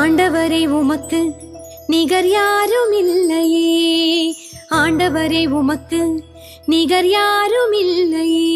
ஆண்டவரே உமக்கு நிகர் யாரும் இல்லையே ஆண்டவரே உமக்கு நிகர் யாரும் இல்லையே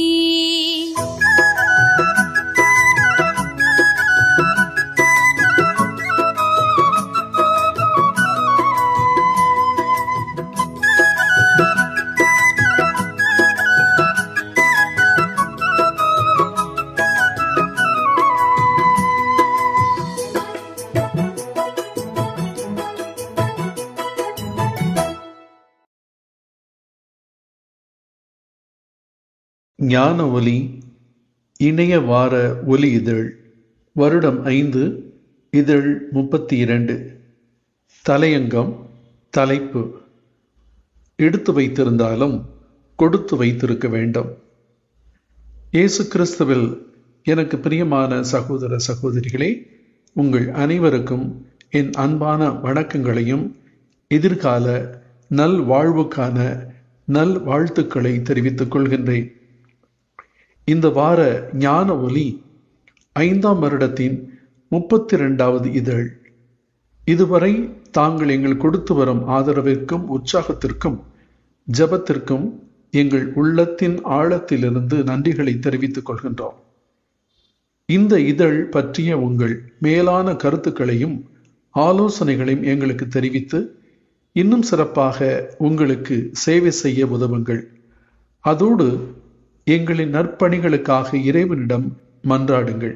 ஞான ஒலி இணைய வார ஒலி இதழ் வருடம் ஐந்து இதழ் முப்பத்தி இரண்டு தலையங்கம் தலைப்பு எடுத்து வைத்திருந்தாலும் கொடுத்து வைத்திருக்க வேண்டும் இயேசு கிறிஸ்துவில் எனக்கு பிரியமான சகோதர சகோதரிகளே உங்கள் அனைவருக்கும் என் அன்பான வணக்கங்களையும் எதிர்கால நல் வாழ்வுக்கான நல் வாழ்த்துக்களை தெரிவித்துக் கொள்கின்றேன் இந்த வார ஞான ஒலி ஐந்தாம் வருடத்தின் முப்பத்தி இரண்டாவது இதழ் இதுவரை தாங்கள் எங்கள் கொடுத்து வரும் ஆதரவிற்கும் உற்சாகத்திற்கும் ஜபத்திற்கும் எங்கள் உள்ளத்தின் ஆழத்திலிருந்து நன்றிகளை தெரிவித்துக் கொள்கின்றோம் இந்த இதழ் பற்றிய உங்கள் மேலான கருத்துக்களையும் ஆலோசனைகளையும் எங்களுக்கு தெரிவித்து இன்னும் சிறப்பாக உங்களுக்கு சேவை செய்ய உதவுங்கள் அதோடு எங்களின் நற்பணிகளுக்காக இறைவனிடம் மன்றாடுங்கள்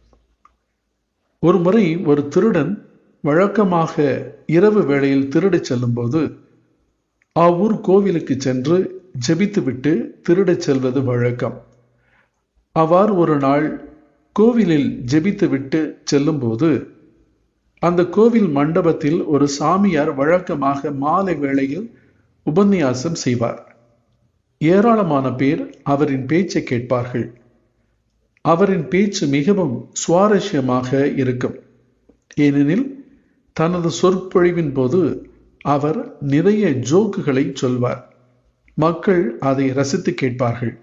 ஒரு முறை ஒரு திருடன் வழக்கமாக இரவு வேளையில் திருடச் செல்லும்போது அவ்வூர் கோவிலுக்கு சென்று ஜெபித்துவிட்டு திருடச் செல்வது வழக்கம் அவ்வாறு ஒரு நாள் கோவிலில் ஜெபித்துவிட்டு செல்லும்போது அந்த கோவில் மண்டபத்தில் ஒரு சாமியார் வழக்கமாக மாலை வேளையில் உபன்யாசம் செய்வார் ஏராளமான பேர் அவரின் பேச்சை கேட்பார்கள் அவரின் பேச்சு மிகவும் சுவாரஸ்யமாக இருக்கும் ஏனெனில் தனது சொற்பொழிவின் போது அவர் நிறைய ஜோக்குகளை சொல்வார் மக்கள் அதை ரசித்து கேட்பார்கள்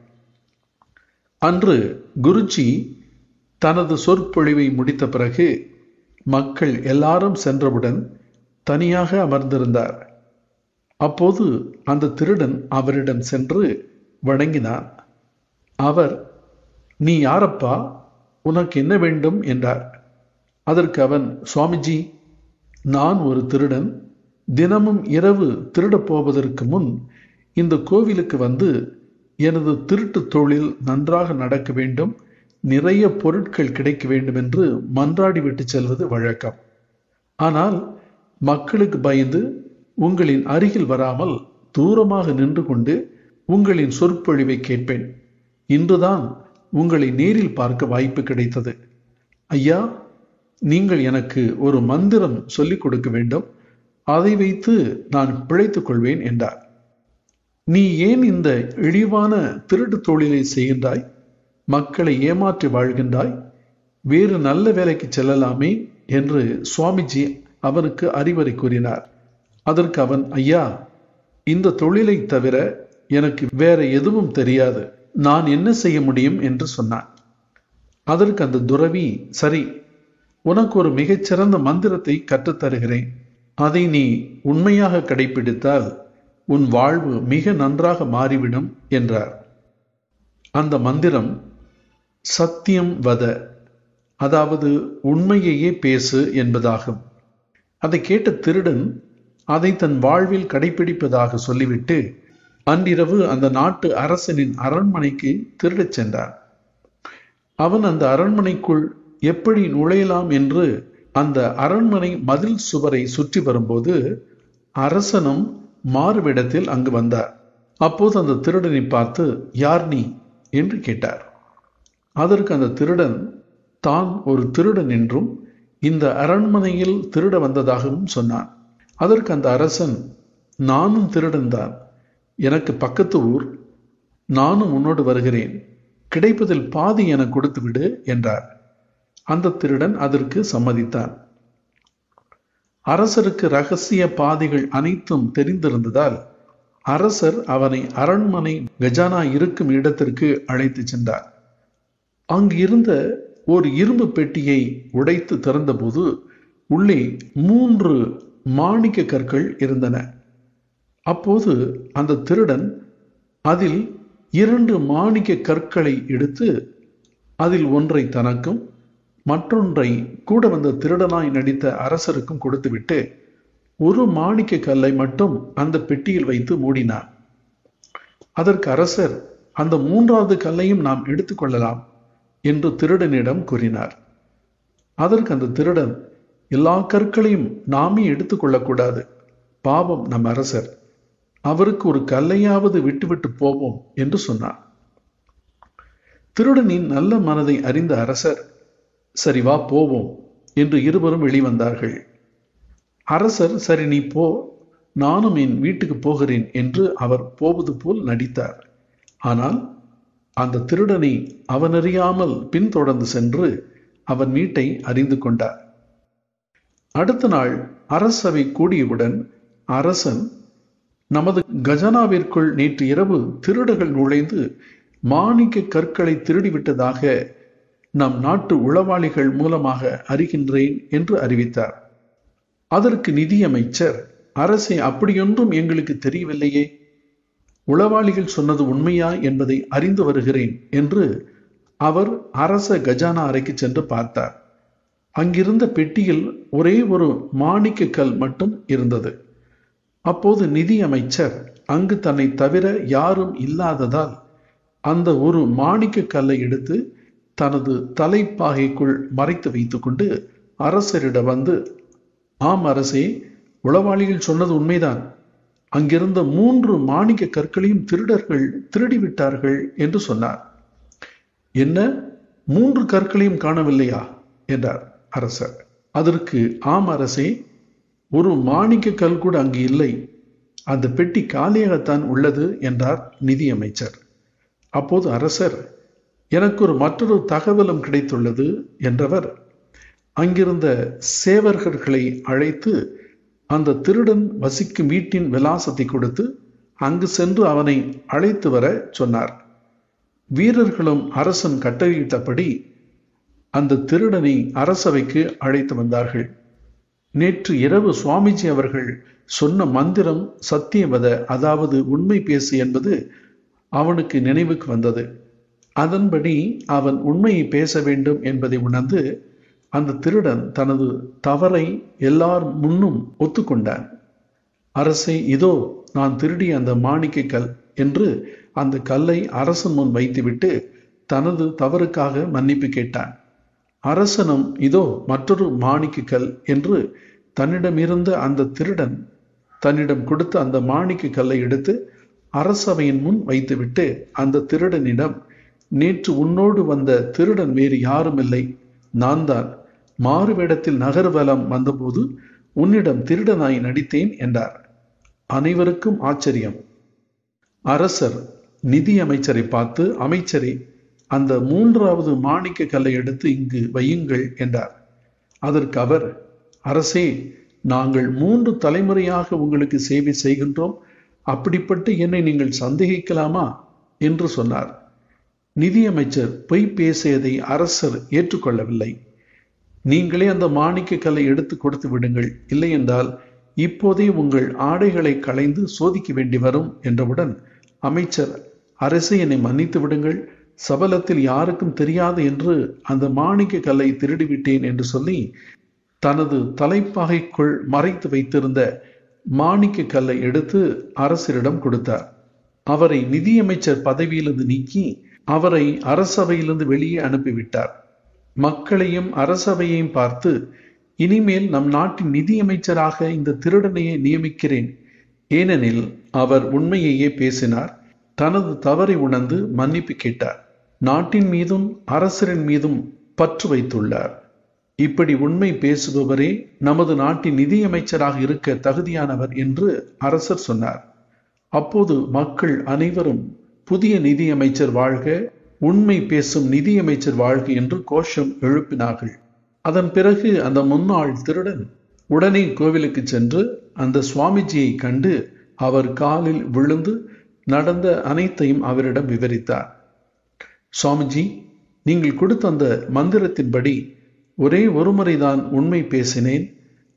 அன்று குருஜி தனது சொற்பொழிவை முடித்த பிறகு மக்கள் எல்லாரும் சென்றவுடன் தனியாக அமர்ந்திருந்தார் அப்போது அந்த திருடன் அவரிடம் சென்று வணங்கினான் அவர் நீ யாரப்பா உனக்கு என்ன வேண்டும் என்றார் அதற்கு அவன் சுவாமிஜி நான் ஒரு திருடன் தினமும் இரவு திருடப் போவதற்கு முன் இந்த கோவிலுக்கு வந்து எனது திருட்டு தொழில் நன்றாக நடக்க வேண்டும் நிறைய பொருட்கள் கிடைக்க வேண்டும் என்று மன்றாடி விட்டு செல்வது வழக்கம் ஆனால் மக்களுக்கு பயந்து உங்களின் அருகில் வராமல் தூரமாக நின்று கொண்டு உங்களின் சொற்பொழிவை கேட்பேன் இன்றுதான் உங்களை நேரில் பார்க்க வாய்ப்பு கிடைத்தது ஐயா நீங்கள் எனக்கு ஒரு மந்திரம் சொல்லிக் கொடுக்க வேண்டும் அதை வைத்து நான் பிழைத்துக் கொள்வேன் என்றார் நீ ஏன் இந்த இழிவான திருட்டு தொழிலை செய்கின்றாய் மக்களை ஏமாற்றி வாழ்கின்றாய் வேறு நல்ல வேலைக்கு செல்லலாமே என்று சுவாமிஜி அவனுக்கு அறிவுரை கூறினார் அதற்கு அவன் ஐயா இந்த தொழிலை தவிர எனக்கு வேற எதுவும் தெரியாது நான் என்ன செய்ய முடியும் என்று சொன்னான் அதற்கு அந்த துறவி சரி உனக்கு ஒரு மிகச்சிறந்த மந்திரத்தை கற்றுத்தருகிறேன் அதை நீ உண்மையாக கடைபிடித்தால் உன் வாழ்வு மிக நன்றாக மாறிவிடும் என்றார் அந்த மந்திரம் சத்தியம் வத அதாவது உண்மையையே பேசு என்பதாகும் அதை கேட்ட திருடன் அதை தன் வாழ்வில் கடைபிடிப்பதாக சொல்லிவிட்டு அன்றிரவு அந்த நாட்டு அரசனின் அரண்மனைக்கு திருடச் சென்றான் அவன் அந்த அரண்மனைக்குள் எப்படி நுழையலாம் என்று அந்த அரண்மனை மதில் சுவரை சுற்றி வரும்போது அரசனும் மாறுவிடத்தில் அங்கு வந்தார் அப்போது அந்த திருடனை பார்த்து யார் நீ என்று கேட்டார் அதற்கு அந்த திருடன் தான் ஒரு திருடன் என்றும் இந்த அரண்மனையில் திருட வந்ததாகவும் சொன்னான் அதற்கு அந்த அரசன் நானும் திருடன்தான் எனக்கு பக்கத்து ஊர் நானும் உன்னோடு வருகிறேன் கிடைப்பதில் பாதி என கொடுத்து விடு என்றார் அந்த திருடன் அதற்கு சம்மதித்தான் அரசருக்கு ரகசிய பாதைகள் அனைத்தும் தெரிந்திருந்ததால் அரசர் அவனை அரண்மனை கஜானா இருக்கும் இடத்திற்கு அழைத்து சென்றார் அங்கு இருந்த ஒரு இரும்பு பெட்டியை உடைத்து திறந்தபோது உள்ளே மூன்று மாணிக்க கற்கள் இருந்தன அப்போது அந்த திருடன் அதில் இரண்டு மாணிக்க கற்களை எடுத்து அதில் ஒன்றை தனக்கும் மற்றொன்றை கூட வந்த திருடனாய் நடித்த அரசருக்கும் கொடுத்துவிட்டு ஒரு மாணிக்க கல்லை மட்டும் அந்த பெட்டியில் வைத்து மூடினார் அதற்கு அரசர் அந்த மூன்றாவது கல்லையும் நாம் எடுத்துக்கொள்ளலாம் என்று திருடனிடம் கூறினார் அதற்கு அந்த திருடன் எல்லா கற்களையும் நாமே எடுத்துக்கொள்ளக்கூடாது பாவம் நம் அரசர் அவருக்கு ஒரு கல்லையாவது விட்டுவிட்டு போவோம் என்று சொன்னார் திருடனின் நல்ல மனதை அறிந்த அரசர் சரி வா போவோம் என்று இருவரும் வெளிவந்தார்கள் அரசர் சரி நீ போ நானும் என் வீட்டுக்கு போகிறேன் என்று அவர் போவது போல் நடித்தார் ஆனால் அந்த திருடனை அவனறியாமல் பின்தொடர்ந்து சென்று அவன் வீட்டை அறிந்து கொண்டார் அடுத்த நாள் அரசவை கூடியவுடன் அரசன் நமது கஜனாவிற்குள் நேற்று இரவு திருடர்கள் நுழைந்து மாணிக்க கற்களை திருடிவிட்டதாக நம் நாட்டு உளவாளிகள் மூலமாக அறிகின்றேன் என்று அறிவித்தார் அதற்கு நிதியமைச்சர் அரசே அப்படியொன்றும் எங்களுக்கு தெரியவில்லையே உளவாளிகள் சொன்னது உண்மையா என்பதை அறிந்து வருகிறேன் என்று அவர் அரச கஜானா அறைக்கு சென்று பார்த்தார் அங்கிருந்த பெட்டியில் ஒரே ஒரு மாணிக்க கல் மட்டும் இருந்தது அப்போது நிதி அமைச்சர் அங்கு தன்னை தவிர யாரும் இல்லாததால் அந்த ஒரு மாணிக்க கல்லை எடுத்து தனது தலைப்பாகைக்குள் மறைத்து வைத்துக்கொண்டு அரசரிடம் வந்து ஆம் அரசே உளவாளிகள் சொன்னது உண்மைதான் அங்கிருந்த மூன்று மாணிக்க கற்களையும் திருடர்கள் திருடிவிட்டார்கள் என்று சொன்னார் என்ன மூன்று கற்களையும் காணவில்லையா என்றார் அரசர் அதற்கு ஆம் அரசே ஒரு மாணிக்க கல் கூட அங்கு இல்லை அந்த பெட்டி காலியாகத்தான் உள்ளது என்றார் நிதியமைச்சர் அப்போது அரசர் எனக்கு ஒரு மற்றொரு தகவலும் கிடைத்துள்ளது என்றவர் அங்கிருந்த சேவர்களை அழைத்து அந்த திருடன் வசிக்கும் வீட்டின் விலாசத்தை கொடுத்து அங்கு சென்று அவனை அழைத்து வர சொன்னார் வீரர்களும் அரசன் கட்டளையிட்டபடி அந்த திருடனை அரசவைக்கு அழைத்து வந்தார்கள் நேற்று இரவு சுவாமிஜி அவர்கள் சொன்ன மந்திரம் சத்தியவத அதாவது உண்மை பேசு என்பது அவனுக்கு நினைவுக்கு வந்தது அதன்படி அவன் உண்மையை பேச வேண்டும் என்பதை உணர்ந்து அந்த திருடன் தனது தவறை எல்லார் முன்னும் ஒத்துக்கொண்டான் அரசே இதோ நான் திருடிய அந்த மாணிக்க கல் என்று அந்த கல்லை அரசன் முன் வைத்துவிட்டு தனது தவறுக்காக மன்னிப்பு கேட்டான் அரசனும் இதோ மற்றொரு மாணிக்க கல் என்று தன்னிடமிருந்த அந்த திருடன் தன்னிடம் கொடுத்த அந்த மாணிக்க கல்லை எடுத்து அரசவையின் முன் வைத்துவிட்டு அந்த திருடனிடம் நேற்று உன்னோடு வந்த திருடன் வேறு யாரும் இல்லை நான் தான் மாறுவேடத்தில் நகர்வலம் வந்தபோது உன்னிடம் திருடனாய் நடித்தேன் என்றார் அனைவருக்கும் ஆச்சரியம் அரசர் நிதி அமைச்சரை பார்த்து அமைச்சரே அந்த மூன்றாவது மாணிக்க கல்லை எடுத்து இங்கு வையுங்கள் என்றார் அதற்கு அவர் அரசே நாங்கள் மூன்று தலைமுறையாக உங்களுக்கு சேவை செய்கின்றோம் அப்படிப்பட்ட என்னை நீங்கள் சந்தேகிக்கலாமா என்று சொன்னார் நிதியமைச்சர் பொய் பேசியதை அரசர் ஏற்றுக்கொள்ளவில்லை நீங்களே அந்த மாணிக்க கல்லை எடுத்து கொடுத்து விடுங்கள் இல்லை என்றால் இப்போதே உங்கள் ஆடைகளை களைந்து சோதிக்க வேண்டி வரும் என்றவுடன் அமைச்சர் அரசே என்னை மன்னித்து விடுங்கள் சபலத்தில் யாருக்கும் தெரியாது என்று அந்த மாணிக்க கல்லை திருடிவிட்டேன் என்று சொல்லி தனது தலைப்பாகைக்குள் மறைத்து வைத்திருந்த மாணிக்க கல்லை எடுத்து அரசரிடம் கொடுத்தார் அவரை நிதியமைச்சர் பதவியிலிருந்து நீக்கி அவரை அரசவையிலிருந்து வெளியே அனுப்பிவிட்டார் மக்களையும் அரசவையையும் பார்த்து இனிமேல் நம் நாட்டின் நிதியமைச்சராக இந்த திருடனையே நியமிக்கிறேன் ஏனெனில் அவர் உண்மையையே பேசினார் தனது தவறை உணர்ந்து மன்னிப்பு கேட்டார் நாட்டின் மீதும் அரசரின் மீதும் பற்று வைத்துள்ளார் இப்படி உண்மை பேசுபவரே நமது நாட்டின் நிதியமைச்சராக இருக்க தகுதியானவர் என்று அரசர் சொன்னார் அப்போது மக்கள் அனைவரும் புதிய நிதியமைச்சர் வாழ்க உண்மை பேசும் நிதியமைச்சர் வாழ்க என்று கோஷம் எழுப்பினார்கள் அதன் பிறகு அந்த முன்னாள் திருடன் உடனே கோவிலுக்கு சென்று அந்த சுவாமிஜியை கண்டு அவர் காலில் விழுந்து நடந்த அனைத்தையும் அவரிடம் விவரித்தார் சுவாமிஜி நீங்கள் கொடுத்த அந்த மந்திரத்தின்படி ஒரே ஒரு முறைதான் உண்மை பேசினேன்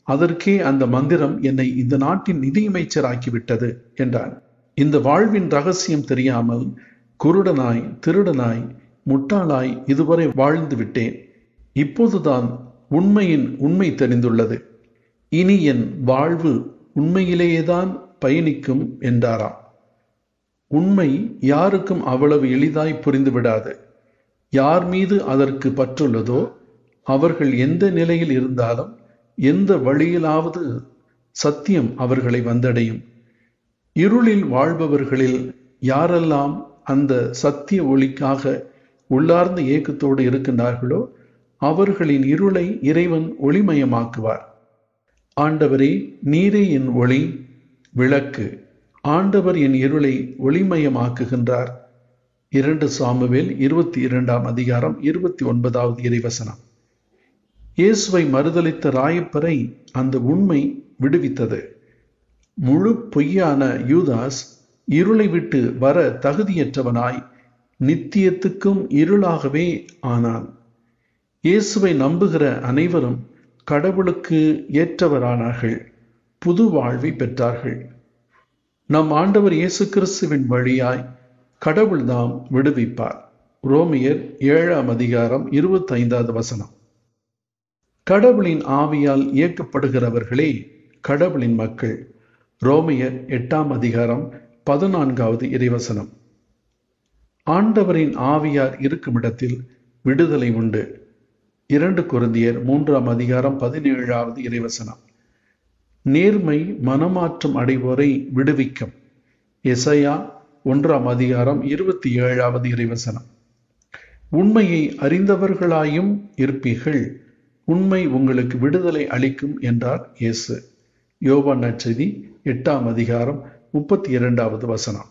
அதற்கே அந்த மந்திரம் என்னை இந்த நாட்டின் நிதியமைச்சராக்கிவிட்டது என்றான் இந்த வாழ்வின் ரகசியம் தெரியாமல் குருடனாய் திருடனாய் முட்டாளாய் இதுவரை வாழ்ந்து விட்டேன் இப்போதுதான் உண்மையின் உண்மை தெரிந்துள்ளது இனி என் வாழ்வு உண்மையிலேயேதான் பயணிக்கும் என்றாராம் உண்மை யாருக்கும் அவ்வளவு எளிதாய் புரிந்துவிடாது யார் மீது அதற்கு பற்றுள்ளதோ அவர்கள் எந்த நிலையில் இருந்தாலும் எந்த வழியிலாவது சத்தியம் அவர்களை வந்தடையும் இருளில் வாழ்பவர்களில் யாரெல்லாம் அந்த சத்திய ஒளிக்காக உள்ளார்ந்த ஏக்கத்தோடு இருக்கின்றார்களோ அவர்களின் இருளை இறைவன் ஒளிமயமாக்குவார் ஆண்டவரே நீரே என் ஒளி விளக்கு ஆண்டவர் என் இருளை ஒளிமயமாக்குகின்றார் இரண்டு சாமுவேல் இருபத்தி இரண்டாம் அதிகாரம் இருபத்தி ஒன்பதாவது இறைவசனம் இயேசுவை மறுதளித்த ராயப்பரை அந்த உண்மை விடுவித்தது முழு பொய்யான யூதாஸ் இருளை விட்டு வர தகுதியற்றவனாய் நித்தியத்துக்கும் இருளாகவே ஆனான் இயேசுவை நம்புகிற அனைவரும் கடவுளுக்கு ஏற்றவரானார்கள் புது வாழ்வை பெற்றார்கள் நம் ஆண்டவர் இயேசு கிறிஸ்துவின் வழியாய் கடவுள்தாம் விடுவிப்பார் ரோமியர் ஏழாம் அதிகாரம் இருபத்தைந்தாவது வசனம் கடவுளின் ஆவியால் இயக்கப்படுகிறவர்களே கடவுளின் மக்கள் ரோமியர் எட்டாம் அதிகாரம் பதினான்காவது இறைவசனம் ஆண்டவரின் ஆவியார் இருக்கும் இடத்தில் விடுதலை உண்டு இரண்டு குருந்தியர் மூன்றாம் அதிகாரம் பதினேழாவது இறைவசனம் நேர்மை மனமாற்றம் அடைவோரை விடுவிக்கும் எசையா ஒன்றாம் அதிகாரம் இருபத்தி ஏழாவது இறைவசனம் உண்மையை அறிந்தவர்களாயும் இருப்பீர்கள் உண்மை உங்களுக்கு விடுதலை அளிக்கும் என்றார் இயேசு யோவான் நற்செய்தி எட்டாம் அதிகாரம் முப்பத்தி இரண்டாவது வசனம்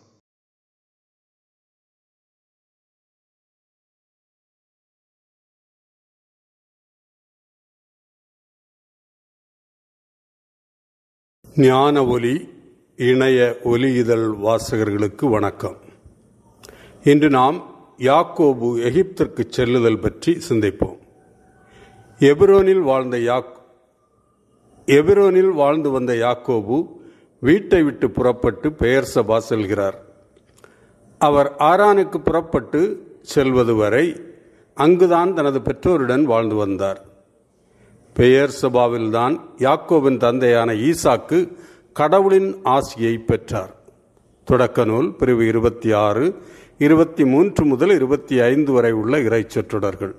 ஞான ஒலி இணைய ஒலி இதழ் வாசகர்களுக்கு வணக்கம் இன்று நாம் யாக்கோபு எகிப்திற்கு செல்லுதல் பற்றி சிந்திப்போம் எபிரோனில் வாழ்ந்த யாக் எபிரோனில் வாழ்ந்து வந்த யாக்கோபு வீட்டை விட்டு புறப்பட்டு பெயர் சபா செல்கிறார் அவர் ஆரானுக்கு புறப்பட்டு செல்வது வரை அங்குதான் தனது பெற்றோருடன் வாழ்ந்து வந்தார் பெயர் சபாவில்தான் யாக்கோபின் தந்தையான ஈசாக்கு கடவுளின் ஆசியை பெற்றார் தொடக்க நூல் பிரிவு இருபத்தி ஆறு இருபத்தி மூன்று முதல் இருபத்தி ஐந்து வரை உள்ள இறைச்சொற்றொடர்கள்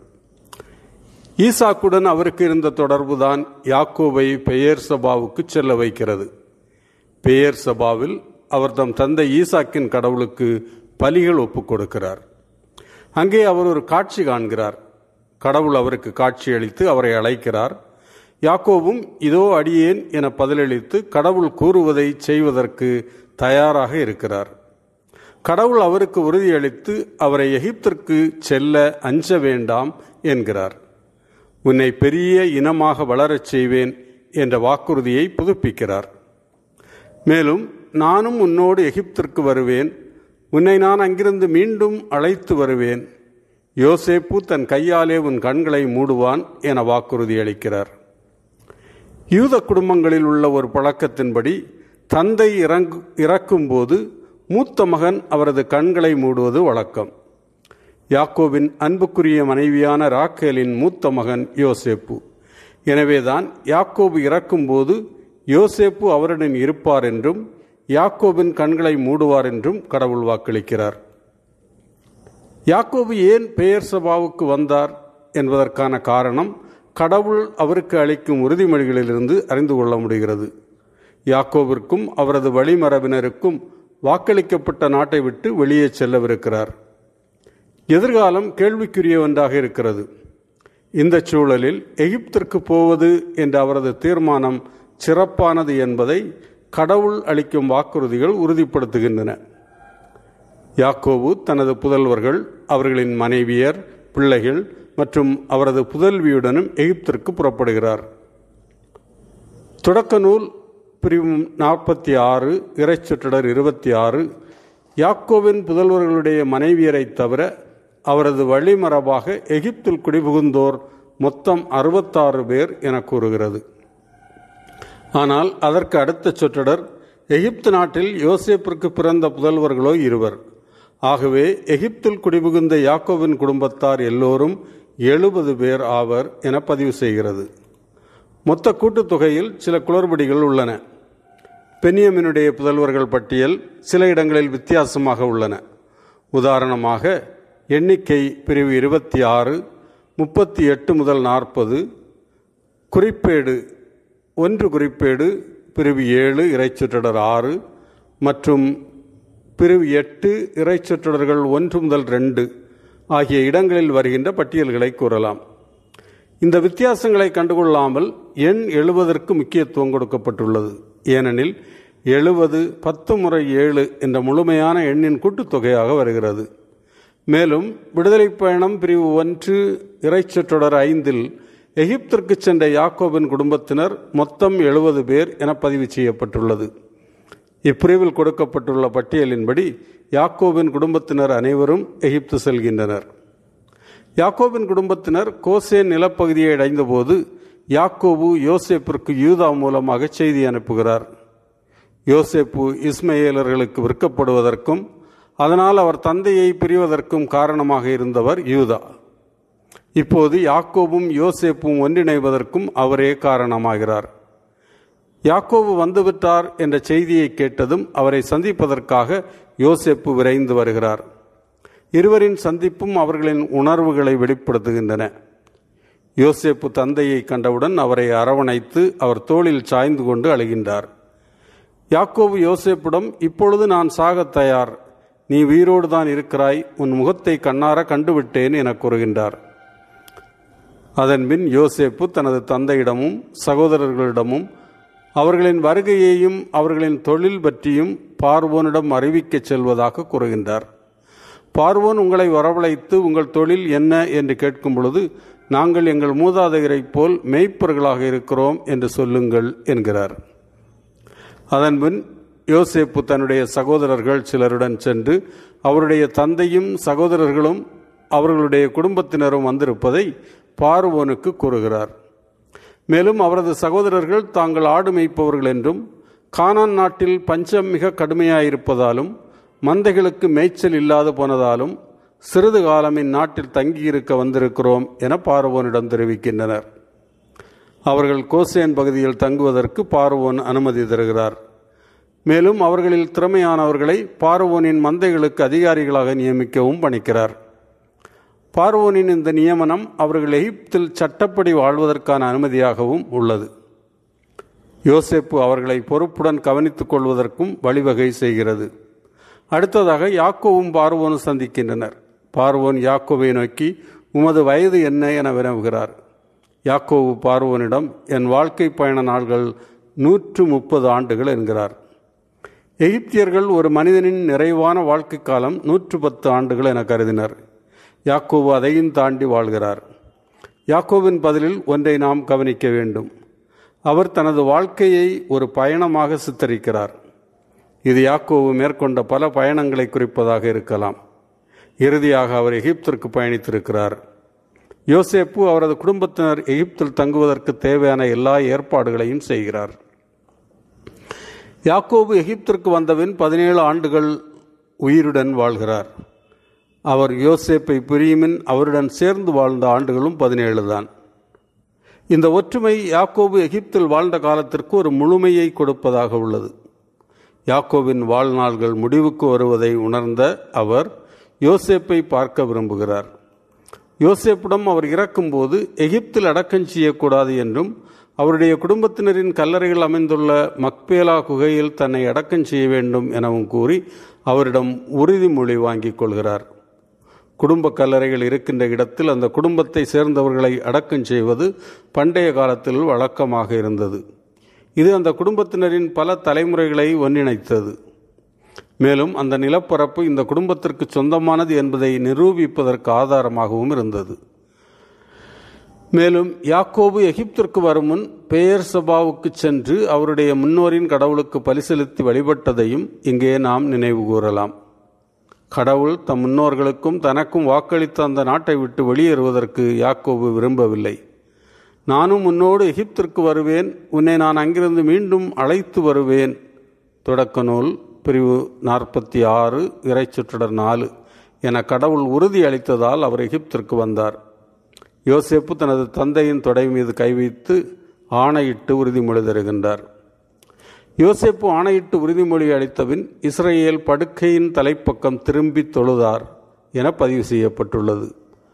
ஈசாக்குடன் அவருக்கு இருந்த தொடர்புதான் யாக்கோபை பெயர் சபாவுக்கு செல்ல வைக்கிறது பெயர் சபாவில் அவர் தம் தந்தை ஈசாக்கின் கடவுளுக்கு பலிகள் ஒப்புக் கொடுக்கிறார் அங்கே அவர் ஒரு காட்சி காண்கிறார் கடவுள் அவருக்கு காட்சியளித்து அவரை அழைக்கிறார் யாக்கோவும் இதோ அடியேன் என பதிலளித்து கடவுள் கூறுவதை செய்வதற்கு தயாராக இருக்கிறார் கடவுள் அவருக்கு உறுதியளித்து அவரை எகிப்திற்கு செல்ல அஞ்ச வேண்டாம் என்கிறார் உன்னை பெரிய இனமாக வளரச் செய்வேன் என்ற வாக்குறுதியை புதுப்பிக்கிறார் மேலும் நானும் உன்னோடு எகிப்திற்கு வருவேன் உன்னை நான் அங்கிருந்து மீண்டும் அழைத்து வருவேன் யோசேப்பு தன் கையாலே உன் கண்களை மூடுவான் என வாக்குறுதி அளிக்கிறார் யூத குடும்பங்களில் உள்ள ஒரு பழக்கத்தின்படி தந்தை இறங்கு இறக்கும்போது மூத்த மகன் அவரது கண்களை மூடுவது வழக்கம் யாக்கோவின் அன்புக்குரிய மனைவியான ராக்கேலின் மூத்த மகன் யோசேப்பு எனவேதான் யாக்கோபு இறக்கும்போது யோசேப்பு அவருடன் இருப்பார் என்றும் யாக்கோபின் கண்களை மூடுவார் என்றும் கடவுள் வாக்களிக்கிறார் யாக்கோபு ஏன் பெயர் சபாவுக்கு வந்தார் என்பதற்கான காரணம் கடவுள் அவருக்கு அளிக்கும் உறுதிமொழிகளிலிருந்து அறிந்து கொள்ள முடிகிறது யாக்கோவிற்கும் அவரது வழிமரபினருக்கும் வாக்களிக்கப்பட்ட நாட்டை விட்டு வெளியே செல்லவிருக்கிறார் எதிர்காலம் கேள்விக்குரிய ஒன்றாக இருக்கிறது இந்த சூழலில் எகிப்திற்கு போவது என்ற அவரது தீர்மானம் சிறப்பானது என்பதை கடவுள் அளிக்கும் வாக்குறுதிகள் உறுதிப்படுத்துகின்றன யாக்கோவு தனது புதல்வர்கள் அவர்களின் மனைவியர் பிள்ளைகள் மற்றும் அவரது புதல்வியுடனும் எகிப்திற்கு புறப்படுகிறார் தொடக்க நூல் பிரிவு நாற்பத்தி ஆறு இறைச்சொற்றடர் இருபத்தி ஆறு யாக்கோவின் புதல்வர்களுடைய மனைவியரை தவிர அவரது வழிமரபாக எகிப்தில் குடிபுகுந்தோர் மொத்தம் அறுபத்தாறு பேர் என கூறுகிறது ஆனால் அதற்கு அடுத்த சொற்றொடர் எகிப்து நாட்டில் யோசேப்பிற்கு பிறந்த புதல்வர்களோ இருவர் ஆகவே எகிப்தில் குடிபுகுந்த யாக்கோவின் குடும்பத்தார் எல்லோரும் எழுபது பேர் ஆவர் என பதிவு செய்கிறது மொத்த கூட்டுத்தொகையில் சில குளறுபடிகள் உள்ளன பெனியமினுடைய புதல்வர்கள் பட்டியல் சில இடங்களில் வித்தியாசமாக உள்ளன உதாரணமாக எண்ணிக்கை பிரிவு இருபத்தி ஆறு முப்பத்தி எட்டு முதல் நாற்பது குறிப்பேடு ஒன்று குறிப்பேடு பிரிவு ஏழு இறைச்சொற்றொடர் ஆறு மற்றும் பிரிவு எட்டு இறைச்சொற்றொடர்கள் ஒன்று முதல் ரெண்டு ஆகிய இடங்களில் வருகின்ற பட்டியல்களை கூறலாம் இந்த வித்தியாசங்களை கண்டுகொள்ளாமல் எண் எழுவதற்கு முக்கியத்துவம் கொடுக்கப்பட்டுள்ளது ஏனெனில் எழுபது பத்து முறை ஏழு என்ற முழுமையான எண்ணின் கூட்டுத்தொகையாக வருகிறது மேலும் விடுதலை பயணம் பிரிவு ஒன்று இறைச்சொற்றொடர் ஐந்தில் எகிப்திற்கு சென்ற யாக்கோபின் குடும்பத்தினர் மொத்தம் எழுபது பேர் என பதிவு செய்யப்பட்டுள்ளது இப்பிரிவில் கொடுக்கப்பட்டுள்ள பட்டியலின்படி யாக்கோபின் குடும்பத்தினர் அனைவரும் எகிப்து செல்கின்றனர் யாக்கோபின் குடும்பத்தினர் கோசேன் நிலப்பகுதியை அடைந்தபோது யாக்கோபு யோசேப்பிற்கு யூதா மூலமாக செய்தி அனுப்புகிறார் யோசேப்பு இஸ்மையேலர்களுக்கு விற்கப்படுவதற்கும் அதனால் அவர் தந்தையை பிரிவதற்கும் காரணமாக இருந்தவர் யூதா இப்போது யாக்கோபும் யோசேப்பும் ஒன்றிணைவதற்கும் அவரே காரணமாகிறார் யாக்கோபு வந்துவிட்டார் என்ற செய்தியை கேட்டதும் அவரை சந்திப்பதற்காக யோசேப்பு விரைந்து வருகிறார் இருவரின் சந்திப்பும் அவர்களின் உணர்வுகளை வெளிப்படுத்துகின்றன யோசேப்பு தந்தையை கண்டவுடன் அவரை அரவணைத்து அவர் தோளில் சாய்ந்து கொண்டு அழுகின்றார் யாக்கோபு யோசேப்பிடம் இப்பொழுது நான் சாகத் தயார் நீ உயிரோடு தான் இருக்கிறாய் உன் முகத்தை கண்ணார கண்டுவிட்டேன் என கூறுகின்றார் அதன்பின் யோசேப்பு தனது தந்தையிடமும் சகோதரர்களிடமும் அவர்களின் வருகையையும் அவர்களின் தொழில் பற்றியும் பார்வோனிடம் அறிவிக்கச் செல்வதாக கூறுகின்றார் பார்வோன் உங்களை வரவழைத்து உங்கள் தொழில் என்ன என்று கேட்கும் பொழுது நாங்கள் எங்கள் மூதாதையரைப் போல் மெய்ப்பர்களாக இருக்கிறோம் என்று சொல்லுங்கள் என்கிறார் அதன்பின் யோசேப்பு தன்னுடைய சகோதரர்கள் சிலருடன் சென்று அவருடைய தந்தையும் சகோதரர்களும் அவர்களுடைய குடும்பத்தினரும் வந்திருப்பதை பார்வோனுக்கு கூறுகிறார் மேலும் அவரது சகோதரர்கள் தாங்கள் ஆடு மேய்ப்பவர்கள் என்றும் கானான் நாட்டில் பஞ்சம் மிக கடுமையாயிருப்பதாலும் மந்தைகளுக்கு மேய்ச்சல் இல்லாது போனதாலும் சிறிது காலம் இந்நாட்டில் தங்கியிருக்க வந்திருக்கிறோம் என பார்வோனிடம் தெரிவிக்கின்றனர் அவர்கள் கோசேன் பகுதியில் தங்குவதற்கு பார்வோன் அனுமதி தருகிறார் மேலும் அவர்களில் திறமையானவர்களை பார்வோனின் மந்தைகளுக்கு அதிகாரிகளாக நியமிக்கவும் பணிக்கிறார் பார்வோனின் இந்த நியமனம் அவர்கள் எகிப்தில் சட்டப்படி வாழ்வதற்கான அனுமதியாகவும் உள்ளது யோசேப்பு அவர்களை பொறுப்புடன் கவனித்துக் கொள்வதற்கும் வழிவகை செய்கிறது அடுத்ததாக யாக்கோவும் பார்வோனும் சந்திக்கின்றனர் பார்வோன் யாக்கோவை நோக்கி உமது வயது என்ன என வினவுகிறார் யாக்கோவு பார்வோனிடம் என் வாழ்க்கை பயண நாள்கள் நூற்று முப்பது ஆண்டுகள் என்கிறார் எகிப்தியர்கள் ஒரு மனிதனின் நிறைவான வாழ்க்கை காலம் நூற்று பத்து ஆண்டுகள் என கருதினர் யாக்கோவு அதையும் தாண்டி வாழ்கிறார் யாக்கோவின் பதிலில் ஒன்றை நாம் கவனிக்க வேண்டும் அவர் தனது வாழ்க்கையை ஒரு பயணமாக சித்தரிக்கிறார் இது யாக்கோவு மேற்கொண்ட பல பயணங்களை குறிப்பதாக இருக்கலாம் இறுதியாக அவர் எகிப்திற்கு பயணித்திருக்கிறார் யோசேப்பு அவரது குடும்பத்தினர் எகிப்தில் தங்குவதற்கு தேவையான எல்லா ஏற்பாடுகளையும் செய்கிறார் யாக்கோபு எகிப்திற்கு வந்தபின் பதினேழு ஆண்டுகள் உயிருடன் வாழ்கிறார் அவர் யோசேப்பை பிரியுமின் அவருடன் சேர்ந்து வாழ்ந்த ஆண்டுகளும் பதினேழு தான் இந்த ஒற்றுமை யாக்கோபு எகிப்தில் வாழ்ந்த காலத்திற்கு ஒரு முழுமையை கொடுப்பதாக உள்ளது யாக்கோவின் வாழ்நாள்கள் முடிவுக்கு வருவதை உணர்ந்த அவர் யோசேப்பை பார்க்க விரும்புகிறார் யோசேப்பிடம் அவர் இறக்கும்போது எகிப்தில் அடக்கம் செய்யக்கூடாது என்றும் அவருடைய குடும்பத்தினரின் கல்லறைகள் அமைந்துள்ள மக்பேலா குகையில் தன்னை அடக்கம் செய்ய வேண்டும் எனவும் கூறி அவரிடம் உறுதிமொழி வாங்கிக் கொள்கிறார் குடும்ப கல்லறைகள் இருக்கின்ற இடத்தில் அந்த குடும்பத்தை சேர்ந்தவர்களை அடக்கம் செய்வது பண்டைய காலத்தில் வழக்கமாக இருந்தது இது அந்த குடும்பத்தினரின் பல தலைமுறைகளை ஒன்றிணைத்தது மேலும் அந்த நிலப்பரப்பு இந்த குடும்பத்திற்கு சொந்தமானது என்பதை நிரூபிப்பதற்கு ஆதாரமாகவும் இருந்தது மேலும் யாக்கோபு எகிப்திற்கு வரும் முன் பெயர் சபாவுக்கு சென்று அவருடைய முன்னோரின் கடவுளுக்கு பலி செலுத்தி வழிபட்டதையும் இங்கே நாம் நினைவு கூறலாம் கடவுள் தம் முன்னோர்களுக்கும் தனக்கும் வாக்களித்த அந்த நாட்டை விட்டு வெளியேறுவதற்கு யாக்கோபு விரும்பவில்லை நானும் உன்னோடு எகிப்திற்கு வருவேன் உன்னை நான் அங்கிருந்து மீண்டும் அழைத்து வருவேன் தொடக்க நூல் பிரிவு நாற்பத்தி ஆறு இறைச்சுற்றடர் நாலு என கடவுள் உறுதி அளித்ததால் அவர் எகிப்திற்கு வந்தார் யோசேப்பு தனது தந்தையின் தொடை மீது கை வைத்து ஆணையிட்டு உறுதிமொழி தருகின்றார் யோசேப்பு ஆணையிட்டு உறுதிமொழி அளித்தபின் இஸ்ரேல் படுக்கையின் தலைப்பக்கம் திரும்பி தொழுதார் என பதிவு செய்யப்பட்டுள்ளது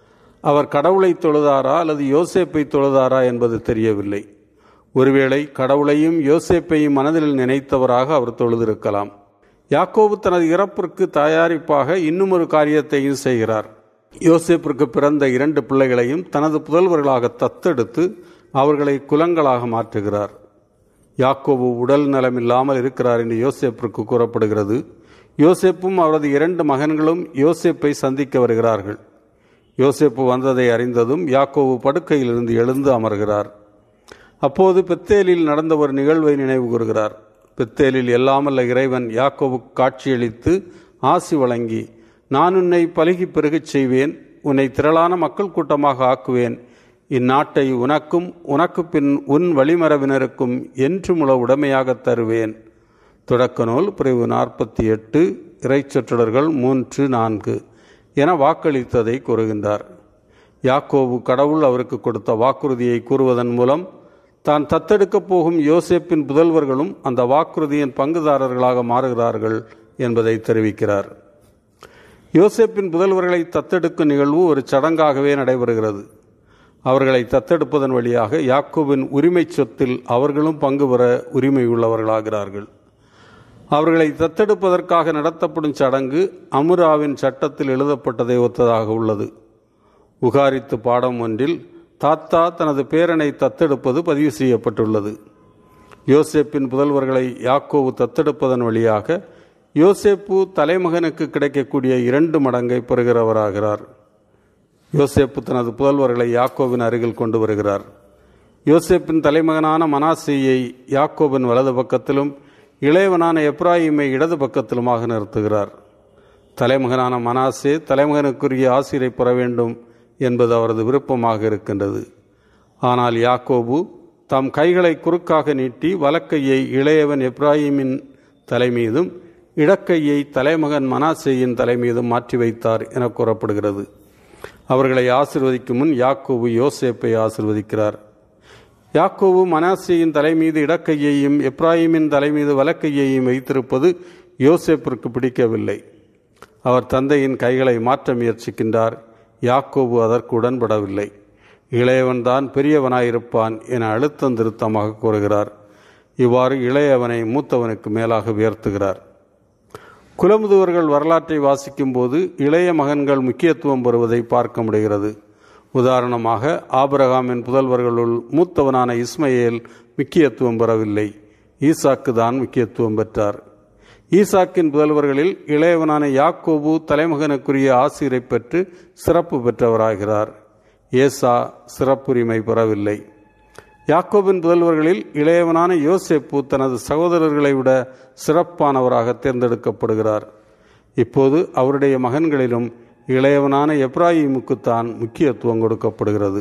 அவர் கடவுளை தொழுதாரா அல்லது யோசேப்பை தொழுதாரா என்பது தெரியவில்லை ஒருவேளை கடவுளையும் யோசேப்பையும் மனதில் நினைத்தவராக அவர் தொழுதிருக்கலாம் யாக்கோபு தனது இறப்பிற்கு தயாரிப்பாக இன்னும் ஒரு காரியத்தையும் செய்கிறார் யோசேப்பிற்கு பிறந்த இரண்டு பிள்ளைகளையும் தனது புதல்வர்களாக தத்தெடுத்து அவர்களை குலங்களாக மாற்றுகிறார் யாக்கோபு உடல் நலமில்லாமல் இருக்கிறார் என்று யோசேப்பிற்கு கூறப்படுகிறது யோசேப்பும் அவரது இரண்டு மகன்களும் யோசேப்பை சந்திக்க வருகிறார்கள் யோசேப்பு வந்ததை அறிந்ததும் யாக்கோபு படுக்கையிலிருந்து எழுந்து அமர்கிறார் அப்போது பெத்தேலில் நடந்த ஒரு நிகழ்வை நினைவு கூறுகிறார் பெத்தேலில் எல்லாமல்ல இறைவன் யாக்கோவுக்கு காட்சியளித்து ஆசி வழங்கி நான் உன்னை பலுகி பெருகச் செய்வேன் உன்னை திரளான மக்கள் கூட்டமாக ஆக்குவேன் இந்நாட்டை உனக்கும் உனக்கு பின் உன் வழிமரபினருக்கும் என்றுமுள உடைமையாகத் தருவேன் தொடக்க நூல் பிரிவு நாற்பத்தி எட்டு இறைச்சொற்றடர்கள் மூன்று நான்கு என வாக்களித்ததை கூறுகின்றார் யாக்கோபு கடவுள் அவருக்கு கொடுத்த வாக்குறுதியை கூறுவதன் மூலம் தான் தத்தெடுக்கப் போகும் யோசேப்பின் புதல்வர்களும் அந்த வாக்குறுதியின் பங்குதாரர்களாக மாறுகிறார்கள் என்பதை தெரிவிக்கிறார் யோசேப்பின் புதல்வர்களை தத்தெடுக்கும் நிகழ்வு ஒரு சடங்காகவே நடைபெறுகிறது அவர்களை தத்தெடுப்பதன் வழியாக யாக்கோபின் உரிமை சொத்தில் அவர்களும் பங்கு பெற உரிமை உள்ளவர்களாகிறார்கள் அவர்களை தத்தெடுப்பதற்காக நடத்தப்படும் சடங்கு அமுராவின் சட்டத்தில் எழுதப்பட்டதை ஒத்ததாக உள்ளது உகாரித்து பாடம் ஒன்றில் தாத்தா தனது பேரனை தத்தெடுப்பது பதிவு செய்யப்பட்டுள்ளது யோசேப்பின் புதல்வர்களை யாக்கோவு தத்தெடுப்பதன் வழியாக யோசேப்பு தலைமகனுக்கு கிடைக்கக்கூடிய இரண்டு மடங்கை பெறுகிறவராகிறார் யோசேப்பு தனது புதல்வர்களை யாக்கோவின் அருகில் கொண்டு வருகிறார் யோசேப்பின் தலைமகனான மனாசேயை யாக்கோபின் வலது பக்கத்திலும் இளையவனான எப்ராஹிமை இடது பக்கத்திலுமாக நிறுத்துகிறார் தலைமகனான மனாசே தலைமகனுக்குரிய ஆசிரை பெற வேண்டும் என்பது அவரது விருப்பமாக இருக்கின்றது ஆனால் யாக்கோபு தம் கைகளை குறுக்காக நீட்டி வலக்கையை இளையவன் எப்ராஹிமின் தலைமீதும் இடக்கையை தலைமகன் மனாசேயின் தலைமீதும் மாற்றி வைத்தார் என கூறப்படுகிறது அவர்களை ஆசிர்வதிக்கும் முன் யாக்கோபு யோசேப்பை ஆசிர்வதிக்கிறார் யாக்கோவு மனாசேயின் தலைமீது இடக்கையையும் எப்ராஹிமின் தலைமீது வலக்கையையும் வைத்திருப்பது யோசேப்பிற்கு பிடிக்கவில்லை அவர் தந்தையின் கைகளை மாற்ற முயற்சிக்கின்றார் யாக்கோபு அதற்கு உடன்படவில்லை இளையவன்தான் பெரியவனாயிருப்பான் என அழுத்தம் திருத்தமாக கூறுகிறார் இவ்வாறு இளையவனை மூத்தவனுக்கு மேலாக உயர்த்துகிறார் குலமுதுவர்கள் வரலாற்றை வாசிக்கும் போது இளைய மகன்கள் முக்கியத்துவம் பெறுவதை பார்க்க முடிகிறது உதாரணமாக ஆபிரகாமின் புதல்வர்களுள் மூத்தவனான இஸ்மையேல் முக்கியத்துவம் பெறவில்லை ஈசாக்கு தான் முக்கியத்துவம் பெற்றார் ஈசாக்கின் புதல்வர்களில் இளையவனான யாக்கோபு தலைமகனுக்குரிய ஆசிரை பெற்று சிறப்பு பெற்றவராகிறார் ஏசா சிறப்புரிமை பெறவில்லை யாக்கோபின் புதல்வர்களில் இளையவனான யோசேப்பு தனது சகோதரர்களை விட சிறப்பானவராக தேர்ந்தெடுக்கப்படுகிறார் இப்போது அவருடைய மகன்களிலும் இளையவனான எப்ராஹிமுக்குத்தான் முக்கியத்துவம் கொடுக்கப்படுகிறது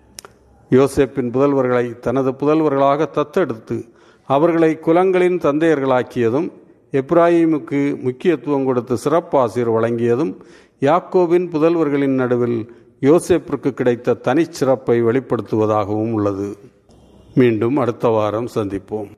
யோசேப்பின் புதல்வர்களை தனது புதல்வர்களாக தத்தெடுத்து அவர்களை குலங்களின் தந்தையர்களாக்கியதும் எப்ராஹிமுக்கு முக்கியத்துவம் கொடுத்து சிறப்பாசிரியர் வழங்கியதும் யாக்கோபின் புதல்வர்களின் நடுவில் யோசேப்பிற்கு கிடைத்த தனிச்சிறப்பை வெளிப்படுத்துவதாகவும் உள்ளது மீண்டும் அடுத்த வாரம் சந்திப்போம்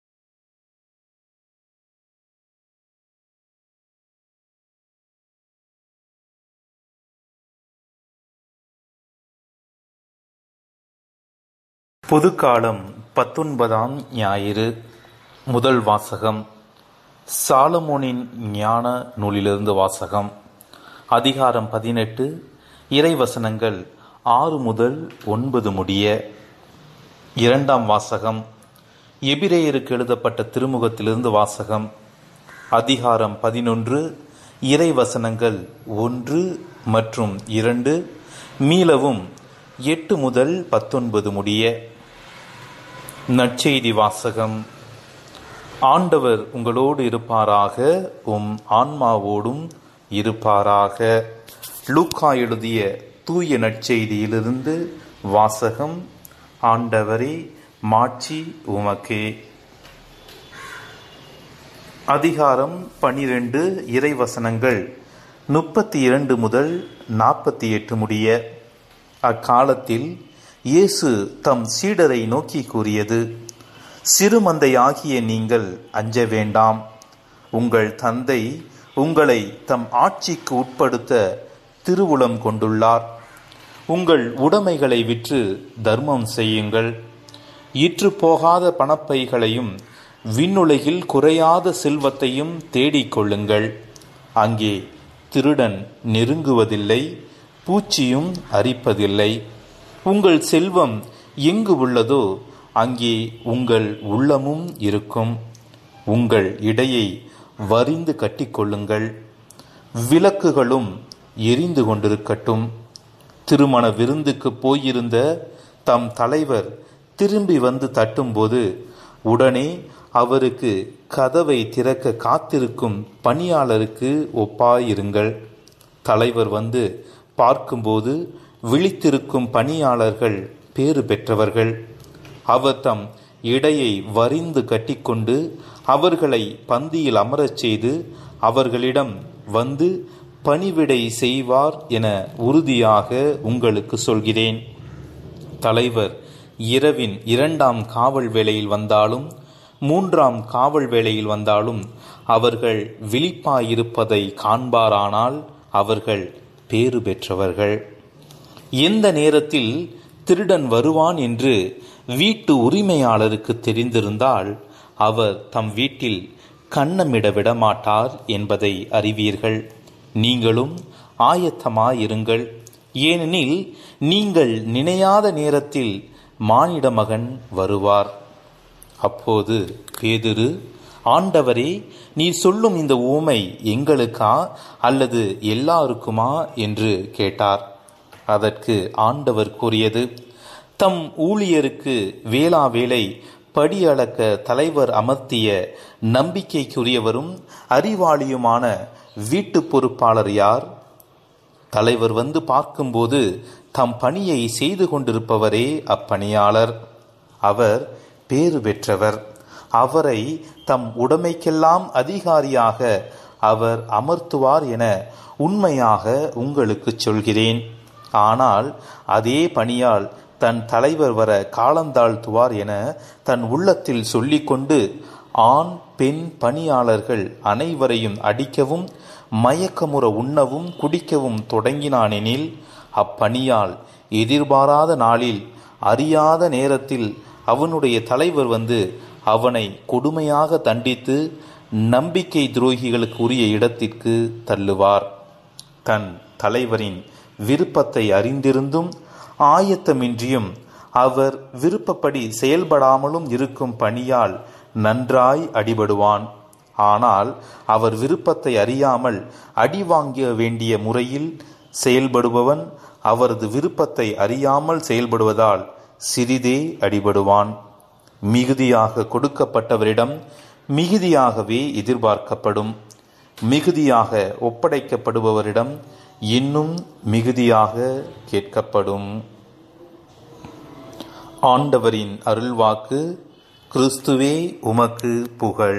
பொதுக்காலம் பத்தொன்பதாம் ஞாயிறு முதல் வாசகம் சாலமோனின் ஞான நூலிலிருந்து வாசகம் அதிகாரம் பதினெட்டு இறைவசனங்கள் ஆறு முதல் ஒன்பது முடிய இரண்டாம் வாசகம் எபிரேயருக்கு எழுதப்பட்ட திருமுகத்திலிருந்து வாசகம் அதிகாரம் பதினொன்று இறைவசனங்கள் ஒன்று மற்றும் இரண்டு மீளவும் எட்டு முதல் பத்தொன்பது முடிய நற்செய்தி வாசகம் ஆண்டவர் உங்களோடு இருப்பாராக உம் ஆன்மாவோடும் இருப்பாராக லூக்கா எழுதிய தூய நற்செய்தியிலிருந்து வாசகம் ஆண்டவரே மாட்சி உமக்கே அதிகாரம் பனிரெண்டு இறைவசனங்கள் முப்பத்தி இரண்டு முதல் நாற்பத்தி எட்டு முடிய அக்காலத்தில் இயேசு தம் சீடரை நோக்கி கூறியது சிறுமந்தையாகிய நீங்கள் அஞ்ச வேண்டாம் உங்கள் தந்தை உங்களை தம் ஆட்சிக்கு உட்படுத்த திருவுளம் கொண்டுள்ளார் உங்கள் உடைமைகளை விற்று தர்மம் செய்யுங்கள் இற்று போகாத பணப்பைகளையும் விண்ணுலகில் குறையாத செல்வத்தையும் தேடிக் கொள்ளுங்கள் அங்கே திருடன் நெருங்குவதில்லை பூச்சியும் அரிப்பதில்லை உங்கள் செல்வம் எங்கு உள்ளதோ அங்கே உங்கள் உள்ளமும் இருக்கும் உங்கள் இடையை வரிந்து கட்டிக்கொள்ளுங்கள் விளக்குகளும் எரிந்து கொண்டிருக்கட்டும் திருமண விருந்துக்கு போயிருந்த தம் தலைவர் திரும்பி வந்து தட்டும்போது உடனே அவருக்கு கதவை திறக்க காத்திருக்கும் பணியாளருக்கு ஒப்பாயிருங்கள் தலைவர் வந்து பார்க்கும்போது விழித்திருக்கும் பணியாளர்கள் பேறு பெற்றவர்கள் அவர் தம் இடையை வரிந்து கட்டிக்கொண்டு அவர்களை பந்தியில் அமரச் செய்து அவர்களிடம் வந்து பணிவிடை செய்வார் என உறுதியாக உங்களுக்கு சொல்கிறேன் தலைவர் இரவின் இரண்டாம் காவல் வேளையில் வந்தாலும் மூன்றாம் காவல் வேளையில் வந்தாலும் அவர்கள் விழிப்பாயிருப்பதை காண்பாரானால் அவர்கள் பேறு பெற்றவர்கள் எந்த நேரத்தில் திருடன் வருவான் என்று வீட்டு உரிமையாளருக்கு தெரிந்திருந்தால் அவர் தம் வீட்டில் கண்ணமிட விடமாட்டார் என்பதை அறிவீர்கள் நீங்களும் ஆயத்தமாயிருங்கள் ஏனெனில் நீங்கள் நினையாத நேரத்தில் மானிட மகன் வருவார் அப்போது பேதுரு ஆண்டவரே நீ சொல்லும் இந்த ஊமை எங்களுக்கா அல்லது எல்லாருக்குமா என்று கேட்டார் அதற்கு ஆண்டவர் கூறியது தம் ஊழியருக்கு வேளா வேலை படியளக்க தலைவர் அமர்த்திய நம்பிக்கைக்குரியவரும் அறிவாளியுமான வீட்டு பொறுப்பாளர் யார் தலைவர் வந்து பார்க்கும்போது தம் பணியை செய்து கொண்டிருப்பவரே அப்பணியாளர் அவர் பேறு பெற்றவர் அவரை தம் உடைமைக்கெல்லாம் அதிகாரியாக அவர் அமர்த்துவார் என உண்மையாக உங்களுக்கு சொல்கிறேன் ஆனால் அதே பணியால் தன் தலைவர் வர காலந்தாழ்த்துவார் என தன் உள்ளத்தில் சொல்லிக்கொண்டு ஆண் பெண் பணியாளர்கள் அனைவரையும் அடிக்கவும் மயக்கமுற உண்ணவும் குடிக்கவும் தொடங்கினானெனில் அப்பணியால் எதிர்பாராத நாளில் அறியாத நேரத்தில் அவனுடைய தலைவர் வந்து அவனை கொடுமையாக தண்டித்து நம்பிக்கை துரோகிகளுக்கு உரிய இடத்திற்கு தள்ளுவார் தன் தலைவரின் விருப்பத்தை அறிந்திருந்தும் ஆயத்தமின்றியும் அவர் விருப்பப்படி செயல்படாமலும் இருக்கும் பணியால் நன்றாய் அடிபடுவான் ஆனால் அவர் விருப்பத்தை அறியாமல் அடி வாங்கிய வேண்டிய முறையில் செயல்படுபவன் அவரது விருப்பத்தை அறியாமல் செயல்படுவதால் சிறிதே அடிபடுவான் மிகுதியாக கொடுக்கப்பட்டவரிடம் மிகுதியாகவே எதிர்பார்க்கப்படும் மிகுதியாக ஒப்படைக்கப்படுபவரிடம் இன்னும் மிகுதியாக கேட்கப்படும் ஆண்டவரின் அருள்வாக்கு கிறிஸ்துவே உமக்கு புகழ்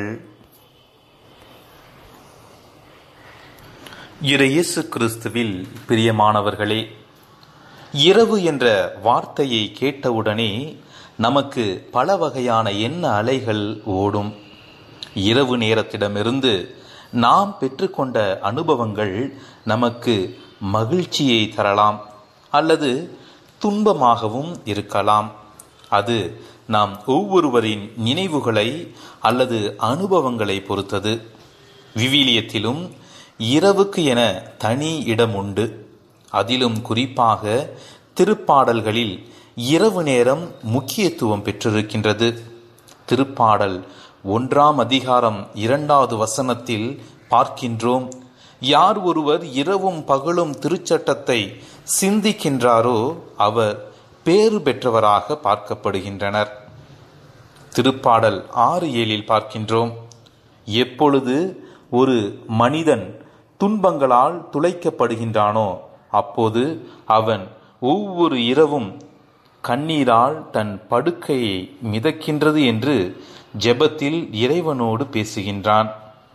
இறையேசு கிறிஸ்துவில் பிரியமானவர்களே இரவு என்ற வார்த்தையை கேட்டவுடனே நமக்கு பல வகையான எண்ண அலைகள் ஓடும் இரவு நேரத்திடமிருந்து நாம் பெற்றுக்கொண்ட அனுபவங்கள் நமக்கு மகிழ்ச்சியை தரலாம் அல்லது துன்பமாகவும் இருக்கலாம் அது நாம் ஒவ்வொருவரின் நினைவுகளை அல்லது அனுபவங்களை பொறுத்தது விவிலியத்திலும் இரவுக்கு என தனி இடம் உண்டு அதிலும் குறிப்பாக திருப்பாடல்களில் இரவு நேரம் முக்கியத்துவம் பெற்றிருக்கின்றது திருப்பாடல் ஒன்றாம் அதிகாரம் இரண்டாவது வசனத்தில் பார்க்கின்றோம் யார் ஒருவர் இரவும் பகலும் திருச்சட்டத்தை சிந்திக்கின்றாரோ அவர் பேறு பெற்றவராக பார்க்கப்படுகின்றனர் திருப்பாடல் ஆறு ஏழில் பார்க்கின்றோம் எப்பொழுது ஒரு மனிதன் துன்பங்களால் துளைக்கப்படுகின்றானோ அப்போது அவன் ஒவ்வொரு இரவும் கண்ணீரால் தன் படுக்கையை மிதக்கின்றது என்று ஜெபத்தில் இறைவனோடு பேசுகின்றான்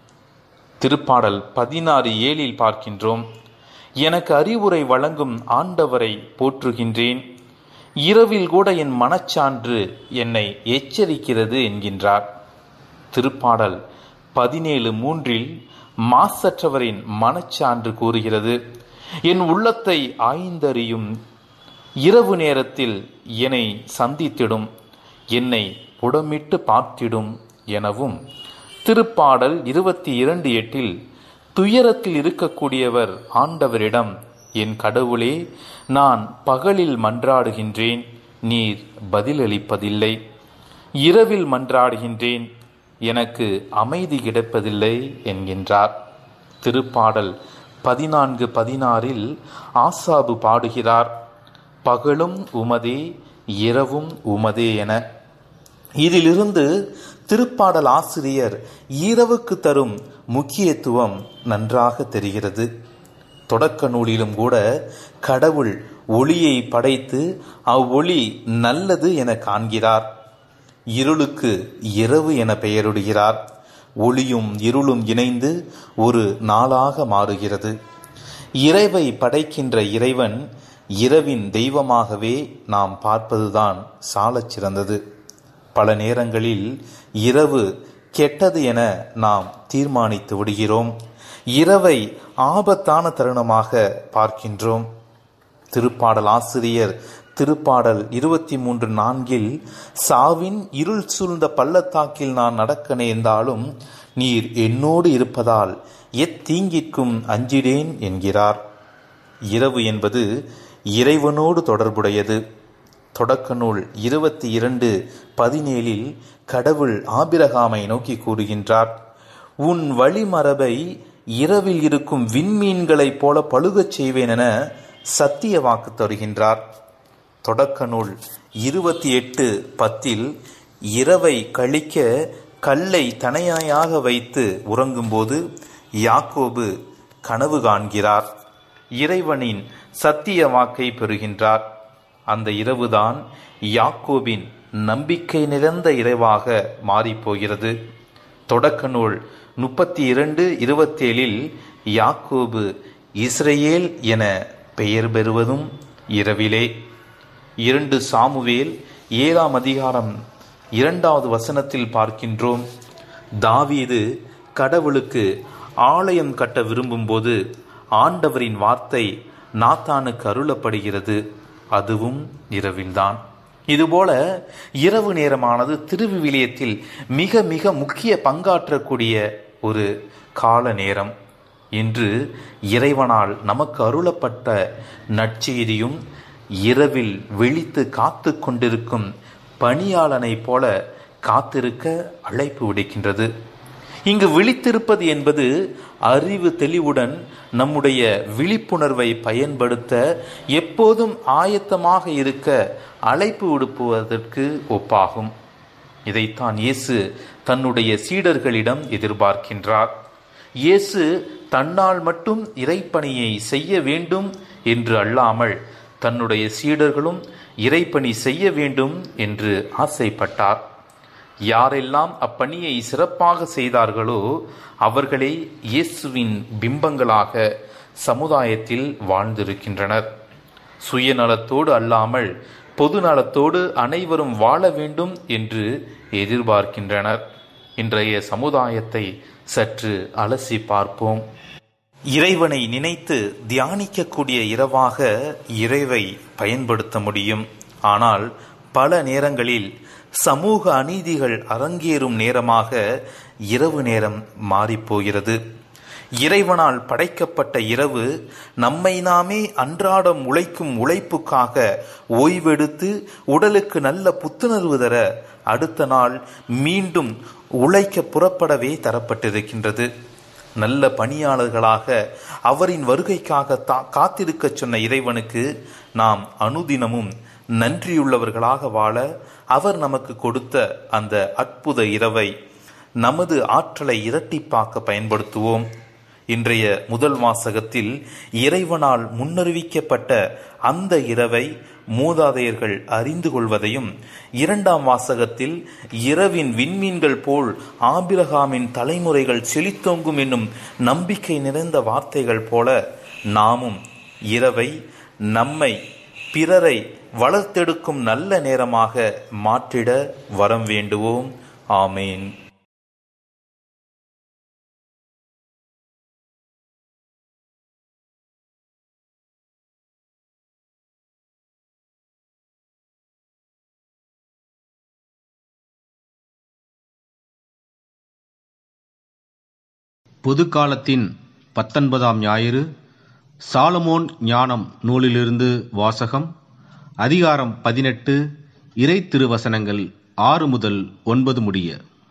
திருப்பாடல் பதினாறு ஏழில் பார்க்கின்றோம் எனக்கு அறிவுரை வழங்கும் ஆண்டவரை போற்றுகின்றேன் இரவில் கூட என் மனச்சான்று என்னை எச்சரிக்கிறது என்கின்றார் திருப்பாடல் பதினேழு மூன்றில் மாசற்றவரின் மனச்சான்று கூறுகிறது என் உள்ளத்தை ஆய்ந்தறியும் இரவு நேரத்தில் என்னை சந்தித்திடும் என்னை புடமிட்டு பார்த்திடும் எனவும் திருப்பாடல் இருபத்தி இரண்டு எட்டில் துயரத்தில் இருக்கக்கூடியவர் ஆண்டவரிடம் என் கடவுளே நான் பகலில் மன்றாடுகின்றேன் நீர் பதிலளிப்பதில்லை இரவில் மன்றாடுகின்றேன் எனக்கு அமைதி கிடைப்பதில்லை என்கின்றார் திருப்பாடல் பதினான்கு பதினாறில் ஆசாபு பாடுகிறார் பகலும் உமதே இரவும் உமதே என இதிலிருந்து திருப்பாடல் ஆசிரியர் இரவுக்கு தரும் முக்கியத்துவம் நன்றாக தெரிகிறது தொடக்க நூலிலும் கூட கடவுள் ஒளியை படைத்து அவ்வொளி நல்லது என காண்கிறார் இருளுக்கு இரவு என பெயரிடுகிறார் ஒளியும் இருளும் இணைந்து ஒரு நாளாக மாறுகிறது இறைவை படைக்கின்ற இறைவன் இரவின் தெய்வமாகவே நாம் பார்ப்பதுதான் சாலச் சிறந்தது பல நேரங்களில் இரவு கெட்டது என நாம் தீர்மானித்து விடுகிறோம் இரவை ஆபத்தான தருணமாக பார்க்கின்றோம் திருப்பாடல் ஆசிரியர் திருப்பாடல் இருபத்தி மூன்று நான்கில் சாவின் இருள் சூழ்ந்த பள்ளத்தாக்கில் நான் நடக்க நேர்ந்தாலும் நீர் என்னோடு இருப்பதால் எத்தீங்கிற்கும் அஞ்சிடேன் என்கிறார் இரவு என்பது இறைவனோடு தொடர்புடையது தொடக்க நூல் இருபத்தி இரண்டு பதினேழில் கடவுள் ஆபிரகாமை நோக்கி கூறுகின்றார் உன் வழிமரபை இரவில் இருக்கும் விண்மீன்களைப் போல பழுகச் செய்வேன் என சத்திய வாக்கு தருகின்றார் தொடக்க நூல் இருபத்தி எட்டு பத்தில் இரவை கழிக்க கல்லை தனையாக வைத்து உறங்கும்போது யாக்கோபு கனவு காண்கிறார் இறைவனின் சத்திய வாக்கை பெறுகின்றார் அந்த இரவுதான் யாக்கோபின் நம்பிக்கை நிறைந்த இரவாக மாறிப்போகிறது தொடக்க நூல் முப்பத்தி இரண்டு இருபத்தேழில் யாக்கோபு இஸ்ரேல் என பெயர் பெறுவதும் இரவிலே இரண்டு சாமுவேல் ஏழாம் அதிகாரம் இரண்டாவது வசனத்தில் பார்க்கின்றோம் தாவீது கடவுளுக்கு ஆலயம் கட்ட விரும்பும்போது ஆண்டவரின் வார்த்தை நாத்தானுக்கு அருளப்படுகிறது அதுவும் இரவில்தான் இதுபோல இரவு நேரமானது திருவிவிலியத்தில் மிக மிக முக்கிய பங்காற்றக்கூடிய ஒரு கால நேரம் இன்று இறைவனால் நமக்கு அருளப்பட்ட நற்செய்தியும் இரவில் விழித்து காத்து கொண்டிருக்கும் பணியாளனைப் போல காத்திருக்க அழைப்பு விடுக்கின்றது இங்கு விழித்திருப்பது என்பது அறிவு தெளிவுடன் நம்முடைய விழிப்புணர்வை பயன்படுத்த எப்போதும் ஆயத்தமாக இருக்க அழைப்பு விடுப்புவதற்கு ஒப்பாகும் இதைத்தான் இயேசு தன்னுடைய சீடர்களிடம் எதிர்பார்க்கின்றார் இயேசு தன்னால் மட்டும் இறைப்பணியை செய்ய வேண்டும் என்று அல்லாமல் தன்னுடைய சீடர்களும் இறைப்பணி செய்ய வேண்டும் என்று ஆசைப்பட்டார் யாரெல்லாம் அப்பணியை சிறப்பாக செய்தார்களோ அவர்களே இயேசுவின் பிம்பங்களாக சமுதாயத்தில் வாழ்ந்திருக்கின்றனர் சுயநலத்தோடு அல்லாமல் பொது நலத்தோடு அனைவரும் வாழ வேண்டும் என்று எதிர்பார்க்கின்றனர் இன்றைய சமுதாயத்தை சற்று அலசி பார்ப்போம் இறைவனை நினைத்து தியானிக்கக்கூடிய இரவாக இறைவை பயன்படுத்த முடியும் ஆனால் பல நேரங்களில் சமூக அநீதிகள் அரங்கேறும் நேரமாக இரவு நேரம் மாறிப்போகிறது இறைவனால் படைக்கப்பட்ட இரவு நம்மை நாமே அன்றாடம் உழைக்கும் உழைப்புக்காக ஓய்வெடுத்து உடலுக்கு நல்ல புத்துணர்வு தர அடுத்த நாள் மீண்டும் உழைக்க புறப்படவே தரப்பட்டிருக்கின்றது நல்ல பணியாளர்களாக அவரின் வருகைக்காக தா காத்திருக்க சொன்ன இறைவனுக்கு நாம் அனுதினமும் நன்றியுள்ளவர்களாக வாழ அவர் நமக்கு கொடுத்த அந்த அற்புத இரவை நமது ஆற்றலை இரட்டிப்பாக்க பயன்படுத்துவோம் இன்றைய முதல் வாசகத்தில் இறைவனால் முன்னறிவிக்கப்பட்ட அந்த இரவை மூதாதையர்கள் அறிந்து கொள்வதையும் இரண்டாம் வாசகத்தில் இரவின் விண்மீன்கள் போல் ஆபிரகாமின் தலைமுறைகள் செழித்தோங்கும் என்னும் நம்பிக்கை நிறைந்த வார்த்தைகள் போல நாமும் இரவை நம்மை பிறரை வளர்த்தெடுக்கும் நல்ல நேரமாக மாற்றிட வரம் வேண்டுவோம் ஆமேன் பொதுக்காலத்தின் பத்தொன்பதாம் ஞாயிறு சாலமோன் ஞானம் நூலிலிருந்து வாசகம் அதிகாரம் பதினெட்டு இறை திருவசனங்கள் ஆறு முதல் ஒன்பது முடிய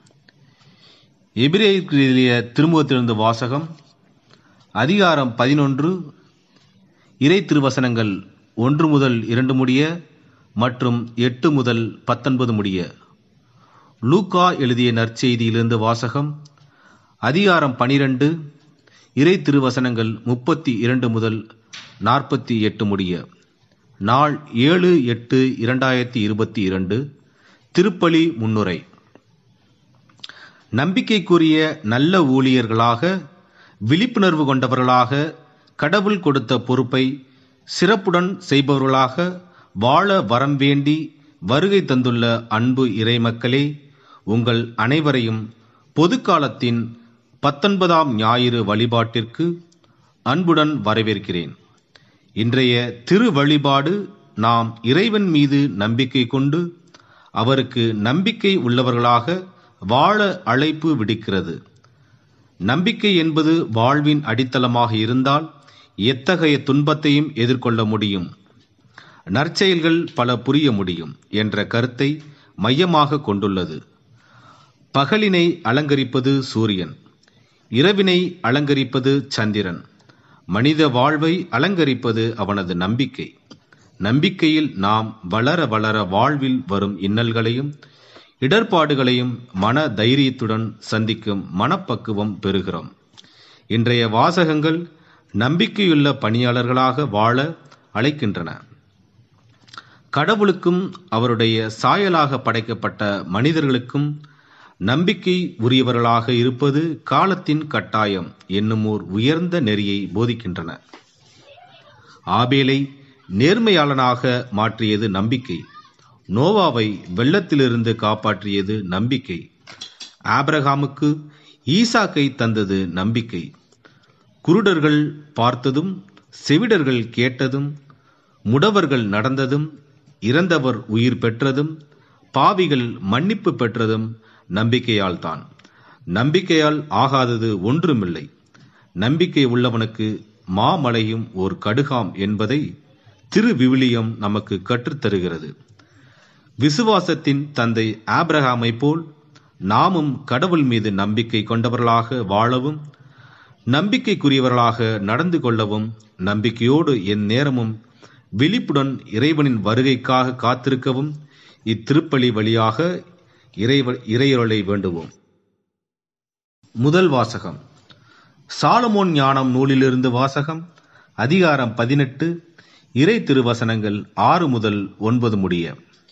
எபிரேய திருமுகத்திலிருந்து வாசகம் அதிகாரம் பதினொன்று இறை திருவசனங்கள் ஒன்று முதல் இரண்டு முடிய மற்றும் எட்டு முதல் பத்தொன்பது முடிய லூக்கா எழுதிய நற்செய்தியிலிருந்து வாசகம் அதிகாரம் பனிரெண்டு இறை திருவசனங்கள் முப்பத்தி இரண்டு முதல் நாற்பத்தி எட்டு முடிய நாள் ஏழு எட்டு இரண்டாயிரத்தி இருபத்தி இரண்டு திருப்பலி முன்னுரை நம்பிக்கைக்குரிய நல்ல ஊழியர்களாக விழிப்புணர்வு கொண்டவர்களாக கடவுள் கொடுத்த பொறுப்பை சிறப்புடன் செய்பவர்களாக வாழ வரம் வேண்டி வருகை தந்துள்ள அன்பு இறைமக்களே உங்கள் அனைவரையும் பொதுக்காலத்தின் பத்தொன்பதாம் ஞாயிறு வழிபாட்டிற்கு அன்புடன் வரவேற்கிறேன் இன்றைய திரு வழிபாடு நாம் இறைவன் மீது நம்பிக்கை கொண்டு அவருக்கு நம்பிக்கை உள்ளவர்களாக வாழ அழைப்பு விடுக்கிறது நம்பிக்கை என்பது வாழ்வின் அடித்தளமாக இருந்தால் எத்தகைய துன்பத்தையும் எதிர்கொள்ள முடியும் நற்செயல்கள் பல புரிய முடியும் என்ற கருத்தை மையமாக கொண்டுள்ளது பகலினை அலங்கரிப்பது சூரியன் இரவினை அலங்கரிப்பது சந்திரன் மனித வாழ்வை அலங்கரிப்பது அவனது நம்பிக்கை நம்பிக்கையில் நாம் வளர வளர வாழ்வில் வரும் இன்னல்களையும் இடர்பாடுகளையும் மன தைரியத்துடன் சந்திக்கும் மனப்பக்குவம் பெறுகிறோம் இன்றைய வாசகங்கள் நம்பிக்கையுள்ள பணியாளர்களாக வாழ அழைக்கின்றன கடவுளுக்கும் அவருடைய சாயலாக படைக்கப்பட்ட மனிதர்களுக்கும் நம்பிக்கை உரியவர்களாக இருப்பது காலத்தின் கட்டாயம் என்னும் ஓர் உயர்ந்த நெறியை போதிக்கின்றன ஆபேலை நேர்மையாளனாக மாற்றியது நம்பிக்கை நோவாவை வெள்ளத்திலிருந்து காப்பாற்றியது நம்பிக்கை ஆபிரகாமுக்கு ஈசாக்கை தந்தது நம்பிக்கை குருடர்கள் பார்த்ததும் செவிடர்கள் கேட்டதும் முடவர்கள் நடந்ததும் இறந்தவர் உயிர் பெற்றதும் பாவிகள் மன்னிப்பு பெற்றதும் நம்பிக்கையால் தான் நம்பிக்கையால் ஆகாதது ஒன்றுமில்லை நம்பிக்கை உள்ளவனுக்கு மாமலையும் ஓர் கடுகாம் என்பதை திரு விவிலியம் நமக்கு கற்றுத்தருகிறது விசுவாசத்தின் தந்தை ஆப்ரஹாமை போல் நாமும் கடவுள் மீது நம்பிக்கை கொண்டவர்களாக வாழவும் நம்பிக்கைக்குரியவர்களாக நடந்து கொள்ளவும் நம்பிக்கையோடு என் நேரமும் விழிப்புடன் இறைவனின் வருகைக்காக காத்திருக்கவும் இத்திருப்பலி வழியாக இறைவ இறையொருளை வேண்டுவோம் முதல் வாசகம் சாலமோன் ஞானம் நூலிலிருந்து வாசகம் அதிகாரம் பதினெட்டு இறை திருவசனங்கள் ஆறு முதல் ஒன்பது முடிய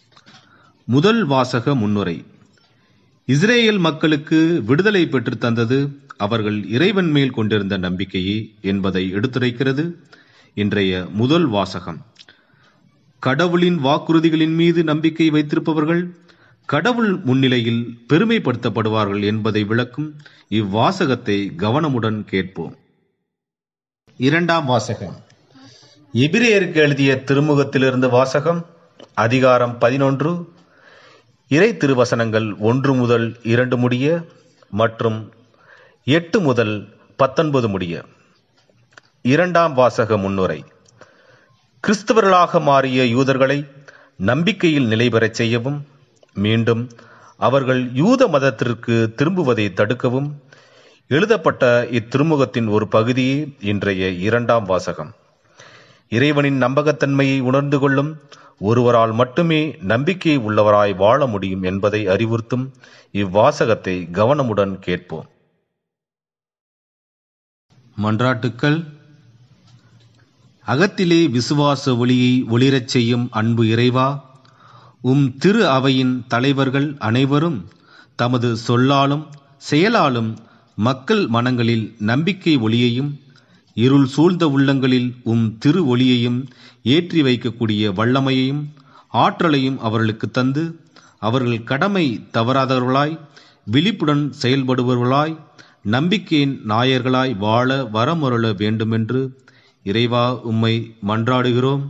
முதல் வாசக முன்னுரை இஸ்ரேல் மக்களுக்கு விடுதலை பெற்றுத் தந்தது அவர்கள் இறைவன் மேல் கொண்டிருந்த நம்பிக்கையே என்பதை எடுத்துரைக்கிறது இன்றைய முதல் வாசகம் கடவுளின் வாக்குறுதிகளின் மீது நம்பிக்கை வைத்திருப்பவர்கள் கடவுள் முன்னிலையில் பெருமைப்படுத்தப்படுவார்கள் என்பதை விளக்கும் இவ்வாசகத்தை கவனமுடன் கேட்போம் இரண்டாம் வாசகம் எபிரேயருக்கு எழுதிய திருமுகத்திலிருந்து வாசகம் அதிகாரம் பதினொன்று இறை திருவசனங்கள் ஒன்று முதல் இரண்டு முடிய மற்றும் எட்டு முதல் பத்தொன்பது முடிய இரண்டாம் வாசக முன்னுரை கிறிஸ்தவர்களாக மாறிய யூதர்களை நம்பிக்கையில் நிலை பெறச் செய்யவும் மீண்டும் அவர்கள் யூத மதத்திற்கு திரும்புவதை தடுக்கவும் எழுதப்பட்ட இத்திருமுகத்தின் ஒரு பகுதியே இன்றைய இரண்டாம் வாசகம் இறைவனின் நம்பகத்தன்மையை உணர்ந்து கொள்ளும் ஒருவரால் மட்டுமே நம்பிக்கை உள்ளவராய் வாழ முடியும் என்பதை அறிவுறுத்தும் இவ்வாசகத்தை கவனமுடன் கேட்போம் மன்றாட்டுக்கள் அகத்திலே விசுவாச ஒளியை ஒளிரச் செய்யும் அன்பு இறைவா உம் திரு அவையின் தலைவர்கள் அனைவரும் தமது சொல்லாலும் செயலாலும் மக்கள் மனங்களில் நம்பிக்கை ஒளியையும் இருள் சூழ்ந்த உள்ளங்களில் உம் திரு ஒளியையும் ஏற்றி வைக்கக்கூடிய வல்லமையையும் ஆற்றலையும் அவர்களுக்கு தந்து அவர்கள் கடமை தவறாதவர்களாய் விழிப்புடன் செயல்படுபவர்களாய் நம்பிக்கையின் நாயர்களாய் வாழ வரமருள வேண்டுமென்று இறைவா உம்மை மன்றாடுகிறோம்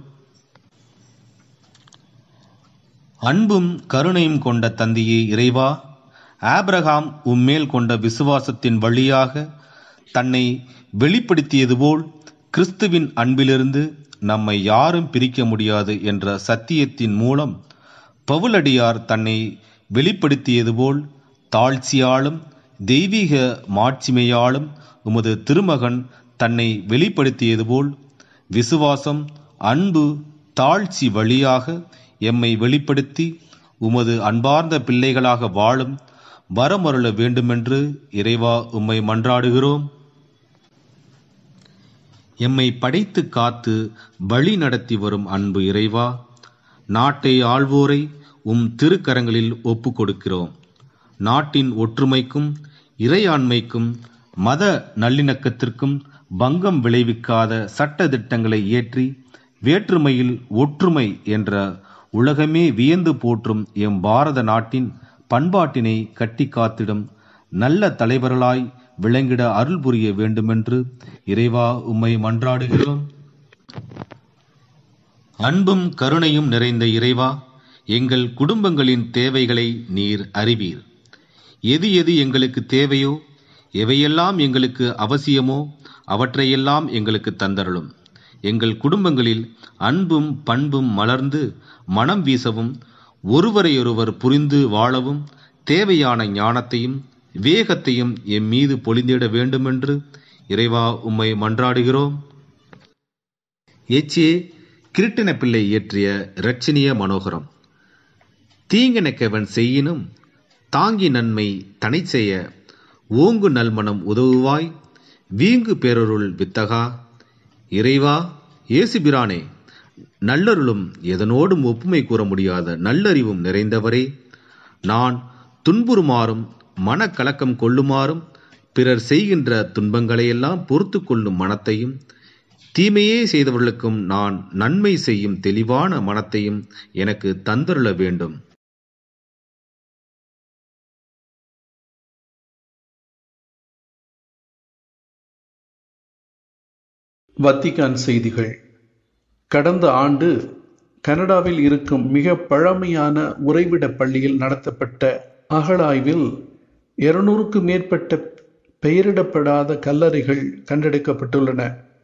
அன்பும் கருணையும் கொண்ட தந்தையே இறைவா ஆபிரகாம் உம்மேல் கொண்ட விசுவாசத்தின் வழியாக தன்னை வெளிப்படுத்தியது போல் கிறிஸ்துவின் அன்பிலிருந்து நம்மை யாரும் பிரிக்க முடியாது என்ற சத்தியத்தின் மூலம் பவுலடியார் தன்னை வெளிப்படுத்தியது போல் தாழ்ச்சியாலும் தெய்வீக மாட்சிமையாலும் உமது திருமகன் தன்னை வெளிப்படுத்தியது போல் விசுவாசம் அன்பு தாழ்ச்சி வழியாக எம்மை வெளிப்படுத்தி உமது அன்பார்ந்த பிள்ளைகளாக வாழும் வரமருள வேண்டுமென்று இறைவா உம்மை மன்றாடுகிறோம் எம்மை படைத்து காத்து வழி நடத்தி வரும் அன்பு இறைவா நாட்டை ஆள்வோரை உம் திருக்கரங்களில் ஒப்பு கொடுக்கிறோம் நாட்டின் ஒற்றுமைக்கும் இறையாண்மைக்கும் மத நல்லிணக்கத்திற்கும் பங்கம் விளைவிக்காத சட்ட திட்டங்களை இயற்றி வேற்றுமையில் ஒற்றுமை என்ற உலகமே வியந்து போற்றும் எம் பாரத நாட்டின் பண்பாட்டினை கட்டி காத்திடும் நல்ல தலைவர்களாய் விளங்கிட அருள் புரிய வேண்டுமென்று இறைவா உம்மை மன்றாடுகிறோம் அன்பும் கருணையும் நிறைந்த இறைவா எங்கள் குடும்பங்களின் தேவைகளை நீர் அறிவீர் எது எது எங்களுக்கு தேவையோ எவையெல்லாம் எங்களுக்கு அவசியமோ அவற்றையெல்லாம் எங்களுக்கு தந்தருளும் எங்கள் குடும்பங்களில் அன்பும் பண்பும் மலர்ந்து மனம் வீசவும் ஒருவரையொருவர் புரிந்து வாழவும் தேவையான ஞானத்தையும் வேகத்தையும் எம் மீது பொழிந்திட வேண்டுமென்று இறைவா உம்மை மன்றாடுகிறோம் எச்ஏ கிருட்டின பிள்ளை இயற்றிய இரட்சணிய மனோகரம் தீங்கினக்கவன் செய்யினும் தாங்கி நன்மை தனை செய்ய ஓங்கு நல்மனம் உதவுவாய் வீங்கு பேரருள் வித்தகா இறைவா இயேசுபிரானே நல்லருளும் எதனோடும் ஒப்புமை கூற முடியாத நல்லறிவும் நிறைந்தவரே நான் துன்புறுமாறும் மனக்கலக்கம் கொள்ளுமாறும் பிறர் செய்கின்ற துன்பங்களையெல்லாம் பொறுத்து கொள்ளும் மனத்தையும் தீமையே செய்தவர்களுக்கும் நான் நன்மை செய்யும் தெளிவான மனத்தையும் எனக்கு தந்தருள வேண்டும் வத்திக்கான் செய்திகள் கடந்த ஆண்டு கனடாவில் இருக்கும் மிக பழமையான உறைவிட பள்ளியில் நடத்தப்பட்ட அகழாய்வில் இருநூறுக்கும் மேற்பட்ட பெயரிடப்படாத கல்லறைகள் கண்டெடுக்கப்பட்டுள்ளன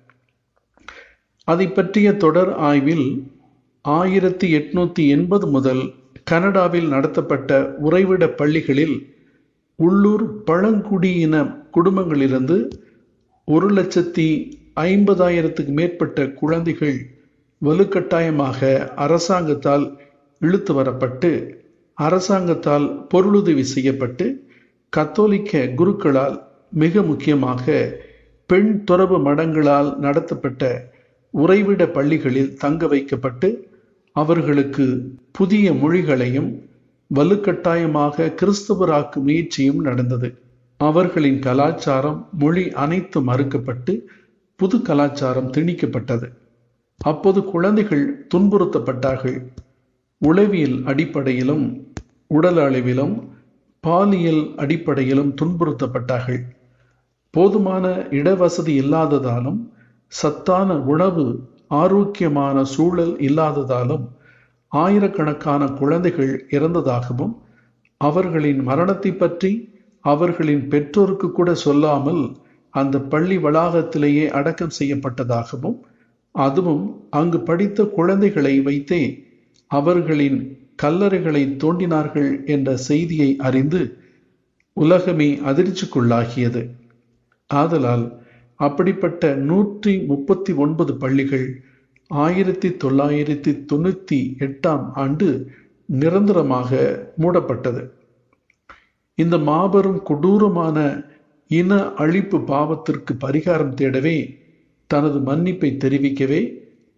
அதை பற்றிய தொடர் ஆய்வில் ஆயிரத்தி எட்நூத்தி எண்பது முதல் கனடாவில் நடத்தப்பட்ட உறைவிட பள்ளிகளில் உள்ளூர் பழங்குடியின குடும்பங்களிலிருந்து ஒரு லட்சத்தி ஐம்பதாயிரத்துக்கு மேற்பட்ட குழந்தைகள் வலுக்கட்டாயமாக அரசாங்கத்தால் இழுத்து வரப்பட்டு அரசாங்கத்தால் பொருளுதவி செய்யப்பட்டு கத்தோலிக்க குருக்களால் மிக முக்கியமாக பெண் துறவு மடங்களால் நடத்தப்பட்ட உறைவிட பள்ளிகளில் தங்க வைக்கப்பட்டு அவர்களுக்கு புதிய மொழிகளையும் வலுக்கட்டாயமாக கிறிஸ்தவராக்கு முயற்சியும் நடந்தது அவர்களின் கலாச்சாரம் மொழி அனைத்து மறுக்கப்பட்டு புது கலாச்சாரம் திணிக்கப்பட்டது அப்போது குழந்தைகள் துன்புறுத்தப்பட்டார்கள் உளவியல் அடிப்படையிலும் உடல் அளவிலும் பாலியல் அடிப்படையிலும் துன்புறுத்தப்பட்டார்கள் போதுமான இடவசதி இல்லாததாலும் சத்தான உணவு ஆரோக்கியமான சூழல் இல்லாததாலும் ஆயிரக்கணக்கான குழந்தைகள் இறந்ததாகவும் அவர்களின் மரணத்தை பற்றி அவர்களின் பெற்றோருக்கு கூட சொல்லாமல் அந்த பள்ளி வளாகத்திலேயே அடக்கம் செய்யப்பட்டதாகவும் அதுவும் அங்கு படித்த குழந்தைகளை வைத்தே அவர்களின் கல்லறைகளை தோண்டினார்கள் என்ற செய்தியை அறிந்து உலகமே அதிர்ச்சிக்குள்ளாகியது ஆதலால் அப்படிப்பட்ட நூற்றி முப்பத்தி ஒன்பது பள்ளிகள் ஆயிரத்தி தொள்ளாயிரத்தி தொண்ணூத்தி எட்டாம் ஆண்டு நிரந்தரமாக மூடப்பட்டது இந்த மாபெரும் கொடூரமான இன அழிப்பு பாவத்திற்கு பரிகாரம் தேடவே தனது மன்னிப்பை தெரிவிக்கவே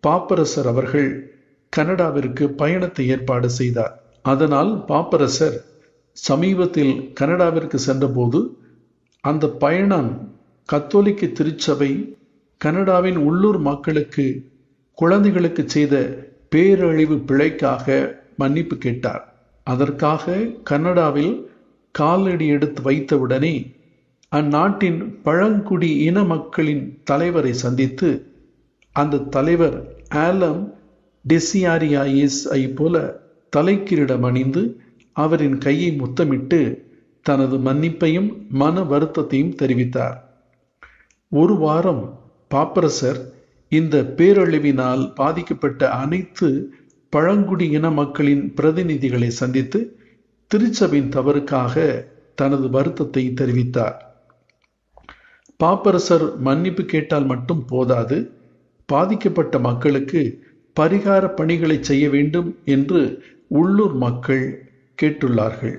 பாப்பரசர் அவர்கள் கனடாவிற்கு பயணத்தை ஏற்பாடு செய்தார் அதனால் பாப்பரசர் சமீபத்தில் கனடாவிற்கு சென்றபோது அந்த பயணம் கத்தோலிக்க திருச்சபை கனடாவின் உள்ளூர் மக்களுக்கு குழந்தைகளுக்கு செய்த பேரழிவு பிழைக்காக மன்னிப்பு கேட்டார் அதற்காக கனடாவில் காலடி எடுத்து வைத்தவுடனே அந்நாட்டின் பழங்குடி இன மக்களின் தலைவரை சந்தித்து அந்த தலைவர் ஆலம் டெசியாரியாயிஸ் ஐ போல தலைக்கிரிடம் அணிந்து அவரின் கையை முத்தமிட்டு தனது மன்னிப்பையும் மன வருத்தத்தையும் தெரிவித்தார் ஒரு வாரம் பாப்பரசர் இந்த பேரழிவினால் பாதிக்கப்பட்ட அனைத்து பழங்குடி இன மக்களின் பிரதிநிதிகளை சந்தித்து திருச்சபையின் தவறுக்காக தனது வருத்தத்தை தெரிவித்தார் பாப்பரசர் மன்னிப்பு கேட்டால் மட்டும் போதாது பாதிக்கப்பட்ட மக்களுக்கு பரிகார பணிகளை செய்ய வேண்டும் என்று உள்ளூர் மக்கள் கேட்டுள்ளார்கள்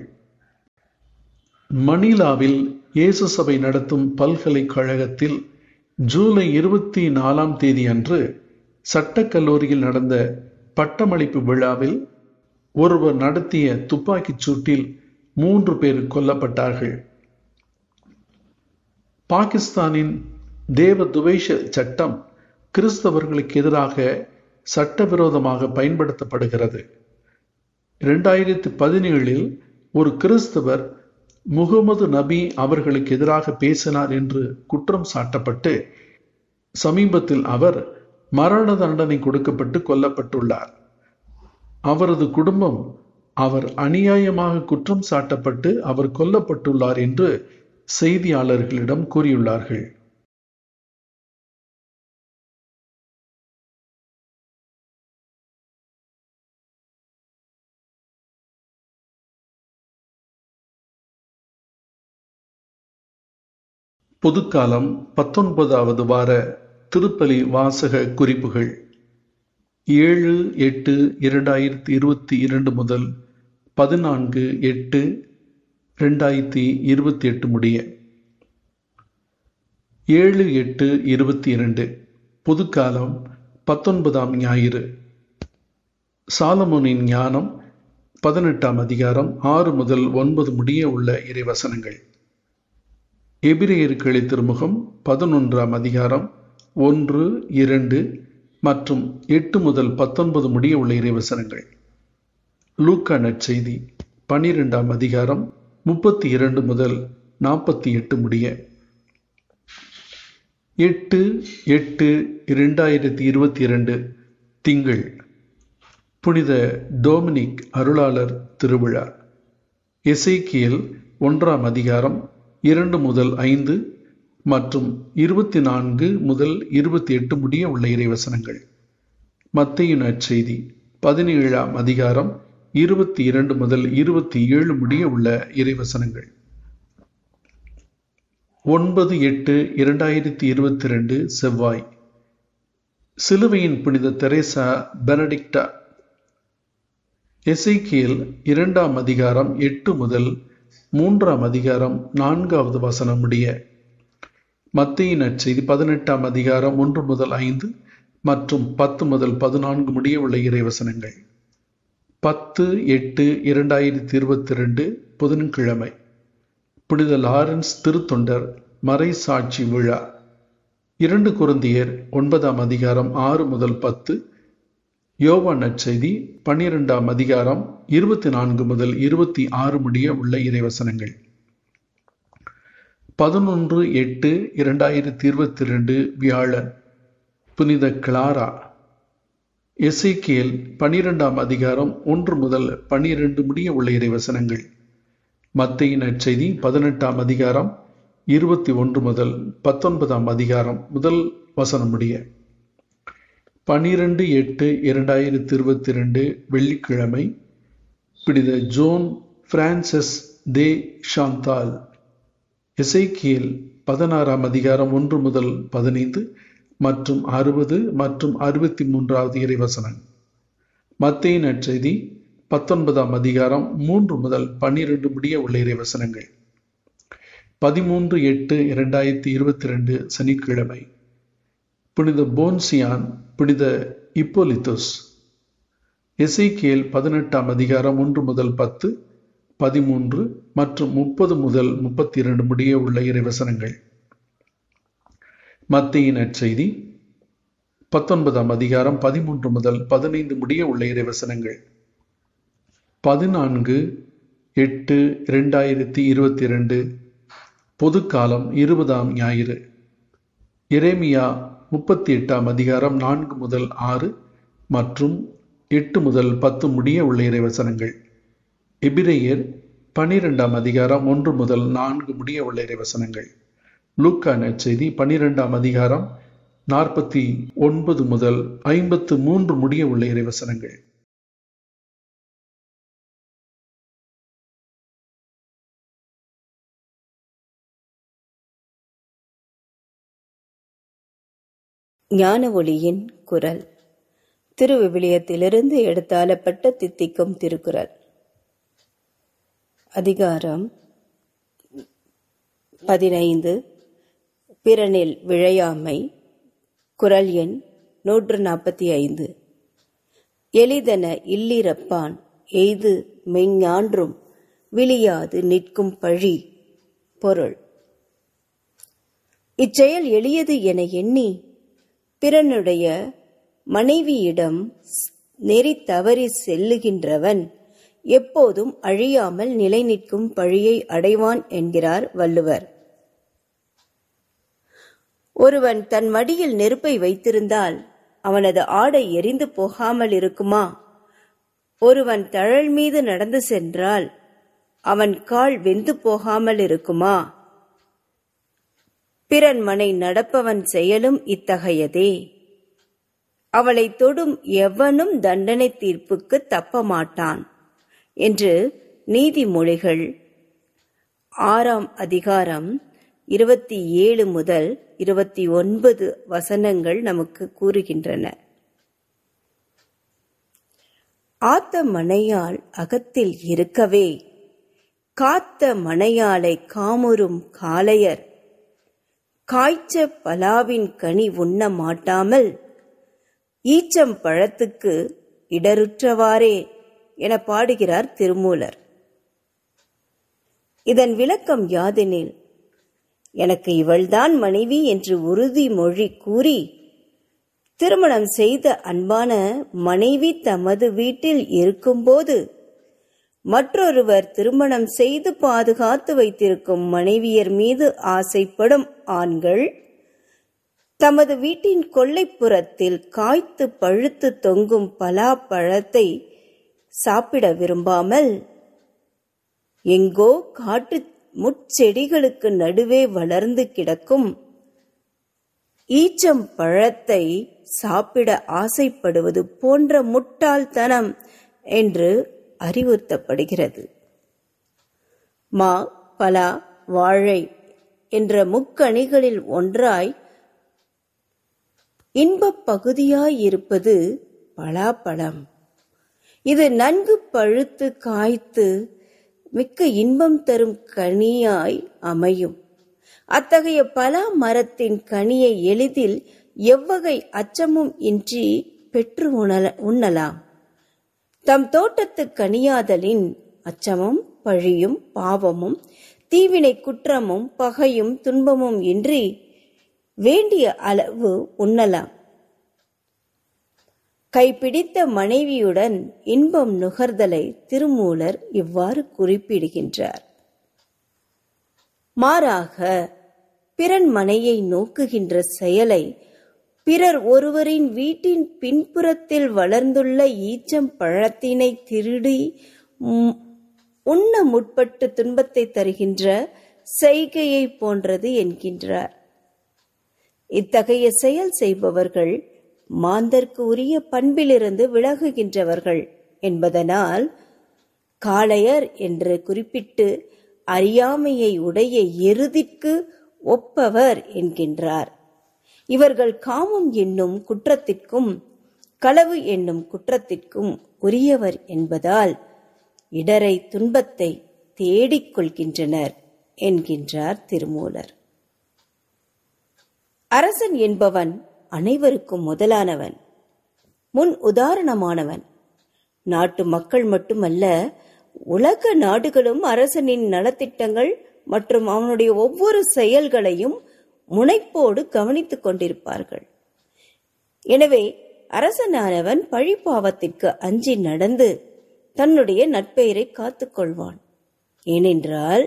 மணிலாவில் இயேசு சபை நடத்தும் பல்கலைக்கழகத்தில் ஜூலை இருபத்தி நாலாம் தேதி அன்று சட்டக்கல்லூரியில் நடந்த பட்டமளிப்பு விழாவில் ஒருவர் நடத்திய துப்பாக்கிச் சூட்டில் மூன்று பேர் கொல்லப்பட்டார்கள் பாகிஸ்தானின் தேவ துவேஷ சட்டம் கிறிஸ்தவர்களுக்கு எதிராக சட்டவிரோதமாக பயன்படுத்தப்படுகிறது இரண்டாயிரத்தி பதினேழில் ஒரு கிறிஸ்தவர் முகமது நபி அவர்களுக்கு எதிராக பேசினார் என்று குற்றம் சாட்டப்பட்டு சமீபத்தில் அவர் மரண தண்டனை கொடுக்கப்பட்டு கொல்லப்பட்டுள்ளார் அவரது குடும்பம் அவர் அநியாயமாக குற்றம் சாட்டப்பட்டு அவர் கொல்லப்பட்டுள்ளார் என்று செய்தியாளர்களிடம் கூறியுள்ளார்கள் பொதுக்காலம் பத்தொன்பதாவது வார திருப்பலி வாசக குறிப்புகள் ஏழு எட்டு இரண்டாயிரத்தி இருபத்தி இரண்டு முதல் பதினான்கு எட்டு ரெண்டாயிரத்தி இருபத்தி எட்டு முடிய ஏழு எட்டு இருபத்தி இரண்டு பொதுக்காலம் பத்தொன்பதாம் ஞாயிறு சாலமோனின் ஞானம் பதினெட்டாம் அதிகாரம் ஆறு முதல் ஒன்பது முடிய உள்ள இறைவசனங்கள் எபிரேயர் திருமுகம் பதினொன்றாம் அதிகாரம் ஒன்று இரண்டு மற்றும் எட்டு முதல் பத்தொன்பது முடிய உள்ள இறைவசனங்கள் லூக்கா நற்செய்தி பனிரெண்டாம் அதிகாரம் முப்பத்தி இரண்டு முதல் நாற்பத்தி எட்டு முடிய எட்டு எட்டு இரண்டாயிரத்தி இருபத்தி இரண்டு திங்கள் புனித டோமினிக் அருளாளர் திருவிழா எசேக்கியல் ஒன்றாம் அதிகாரம் இரண்டு முதல் ஐந்து மற்றும் இருபத்தி நான்கு முதல் இருபத்தி எட்டு முடிய உள்ள இறைவசனங்கள் மத்தைய நற்செய்தி பதினேழாம் அதிகாரம் இருபத்தி இரண்டு முதல் இருபத்தி ஏழு முடிய உள்ள இறைவசனங்கள் ஒன்பது எட்டு இரண்டாயிரத்தி இருபத்தி ரெண்டு செவ்வாய் சிலுவையின் புனித தெரேசா பெனடிக்டா எசைக்கியல் இரண்டாம் அதிகாரம் எட்டு முதல் மூன்றாம் அதிகாரம் நான்காவது வசனம் முடிய மத்திய நற்செய்தி பதினெட்டாம் அதிகாரம் ஒன்று முதல் ஐந்து மற்றும் பத்து முதல் பதினான்கு முடிய உள்ள இறைவசனங்கள் பத்து எட்டு இரண்டாயிரத்தி இருபத்தி ரெண்டு புதன்கிழமை புனித லாரன்ஸ் திருத்தொண்டர் மறை சாட்சி விழா இரண்டு குருந்தியர் ஒன்பதாம் அதிகாரம் ஆறு முதல் பத்து யோவா நற்செய்தி பன்னிரெண்டாம் அதிகாரம் இருபத்தி நான்கு முதல் இருபத்தி ஆறு முடிய உள்ள இறைவசனங்கள் பதினொன்று எட்டு இரண்டாயிரத்தி இருபத்தி ரெண்டு வியாழன் புனித கிளாரா எசேக்கியல் பனிரெண்டாம் அதிகாரம் ஒன்று முதல் பனிரெண்டு முடிய உள்ள இறைவசனங்கள் மத்திய நற்செய்தி பதினெட்டாம் அதிகாரம் இருபத்தி ஒன்று முதல் பத்தொன்பதாம் அதிகாரம் முதல் வசனம் முடிய பனிரெண்டு எட்டு இரண்டாயிரத்தி இருபத்தி ரெண்டு வெள்ளிக்கிழமை பிடித ஜோன் பிரான்சஸ் தே ஷாந்தால் எசைக்கியல் பதினாறாம் அதிகாரம் ஒன்று முதல் பதினைந்து மற்றும் அறுபது மற்றும் அறுபத்தி மூன்றாவது இறைவசனம் மத்திய நற்செய்தி பத்தொன்பதாம் அதிகாரம் மூன்று முதல் பன்னிரண்டு முடிய உள்ள இறைவசனங்கள் பதிமூன்று எட்டு இரண்டாயிரத்தி இருபத்தி ரெண்டு சனிக்கிழமை புனித போன்சியான் புனித இப்போலித்துஸ் எசைக்கியேல் பதினெட்டாம் அதிகாரம் ஒன்று முதல் பத்து பதிமூன்று மற்றும் முப்பது முதல் முப்பத்தி இரண்டு முடிய உள்ள இறைவசனங்கள் மத்தியின் நற்செய்தி பத்தொன்பதாம் அதிகாரம் பதிமூன்று முதல் பதினைந்து முடிய உள்ள இறைவசனங்கள் பதினான்கு எட்டு இரண்டாயிரத்தி இருபத்தி இரண்டு பொதுக்காலம் இருபதாம் ஞாயிறு எரேமியா முப்பத்தி எட்டாம் அதிகாரம் நான்கு முதல் ஆறு மற்றும் எட்டு முதல் பத்து முடிய உள்ள இறைவசனங்கள் எபிரேயர் பனிரெண்டாம் அதிகாரம் ஒன்று முதல் நான்கு முடிய உள்ள இறைவசனங்கள் லூக்கா நற்செய்தி பனிரெண்டாம் அதிகாரம் நாற்பத்தி ஒன்பது முதல் ஐம்பத்து மூன்று முடிய உள்ள இறைவசனங்கள் ஞான ஒளியின் குரல் திருவிவிலியத்திலிருந்து எடுத்தாலப்பட்ட தித்திக்கும் திருக்குறள் அதிகாரம் பதினைந்து பிறனில் விழையாமை குரல் எண் நூற்று நாற்பத்தி ஐந்து எளிதென இல்லிரப்பான் எய்து மெஞ்ஞான்றும் விழியாது நிற்கும் பழி பொருள் இச்செயல் எளியது என எண்ணி பிறனுடைய மனைவியிடம் நெறி தவறி செல்லுகின்றவன் எப்போதும் அழியாமல் நிலை நிற்கும் பழியை அடைவான் என்கிறார் வள்ளுவர் ஒருவன் தன் மடியில் நெருப்பை வைத்திருந்தால் அவனது ஆடை எரிந்து போகாமல் இருக்குமா ஒருவன் தழல் மீது நடந்து சென்றால் அவன் கால் வெந்து போகாமல் இருக்குமா பிறன் மனை நடப்பவன் செயலும் இத்தகையதே அவளை தொடும் எவனும் தண்டனை தீர்ப்புக்கு தப்ப மாட்டான் என்று நீதிமொழிகள் ஆறாம் அதிகாரம் இருபத்தி ஏழு முதல் இருபத்தி ஒன்பது வசனங்கள் நமக்கு கூறுகின்றன ஆத்த மனையால் அகத்தில் இருக்கவே காத்த மனையாளை காமுறும் காளையர் காய்ச்ச பலாவின் கனி உண்ண மாட்டாமல் ஈச்சம் பழத்துக்கு இடருற்றவாறே என பாடுகிறார் திருமூலர் இதன் விளக்கம் யாதெனில் எனக்கு இவள்தான் மனைவி என்று உறுதிமொழி கூறி திருமணம் செய்த அன்பான மனைவி தமது வீட்டில் இருக்கும்போது மற்றொருவர் திருமணம் செய்து பாதுகாத்து வைத்திருக்கும் மனைவியர் மீது ஆசைப்படும் ஆண்கள் தமது வீட்டின் கொல்லைப்புறத்தில் காய்த்து பழுத்து தொங்கும் பலா பழத்தை சாப்பிட விரும்பாமல் எங்கோ காட்டு முட்செடிகளுக்கு நடுவே வளர்ந்து கிடக்கும் ஈச்சம் பழத்தை சாப்பிட ஆசைப்படுவது போன்ற முட்டாள்தனம் என்று அறிவுறுத்தப்படுகிறது மா பலா வாழை என்ற முக்கணிகளில் ஒன்றாய் இன்பப் பகுதியாயிருப்பது பலாப்பழம் இது நன்கு பழுத்து காய்த்து மிக்க இன்பம் தரும் கனியாய் அமையும் அத்தகைய பலா மரத்தின் கனியை எளிதில் எவ்வகை அச்சமும் இன்றி பெற்று உணல உண்ணலாம் தம் தோட்டத்து கனியாதலின் அச்சமும் பழியும் பாவமும் தீவினை குற்றமும் பகையும் துன்பமும் இன்றி வேண்டிய அளவு உண்ணலாம் கைப்பிடித்த மனைவியுடன் இன்பம் நுகர்தலை திருமூலர் இவ்வாறு குறிப்பிடுகின்றார் மாறாக பிறன் மனையை நோக்குகின்ற செயலை பிறர் ஒருவரின் வீட்டின் பின்புறத்தில் வளர்ந்துள்ள ஈச்சம் பழத்தினை திருடி உம், உண்ண முற்பட்டு துன்பத்தை தருகின்ற செய்கையை போன்றது என்கின்றார் இத்தகைய செயல் செய்பவர்கள் மாந்தர்க்கு உரிய பண்பிலிருந்து விலகுகின்றவர்கள் என்பதனால் காளையர் என்று குறிப்பிட்டு அறியாமையை உடைய எருதிற்கு ஒப்பவர் என்கின்றார் இவர்கள் காமம் என்னும் குற்றத்திற்கும் களவு என்னும் குற்றத்திற்கும் உரியவர் என்பதால் இடரை துன்பத்தை தேடிக் கொள்கின்றனர் என்கின்றார் திருமூலர் அரசன் என்பவன் அனைவருக்கும் முதலானவன் முன் உதாரணமானவன் நாட்டு மக்கள் மட்டுமல்ல உலக நாடுகளும் அரசனின் நலத்திட்டங்கள் மற்றும் அவனுடைய ஒவ்வொரு செயல்களையும் முனைப்போடு கவனித்துக் கொண்டிருப்பார்கள் எனவே அரசனானவன் பழிப்பாவத்திற்கு அஞ்சி நடந்து தன்னுடைய நட்பெயரை காத்துக்கொள்வான் ஏனென்றால்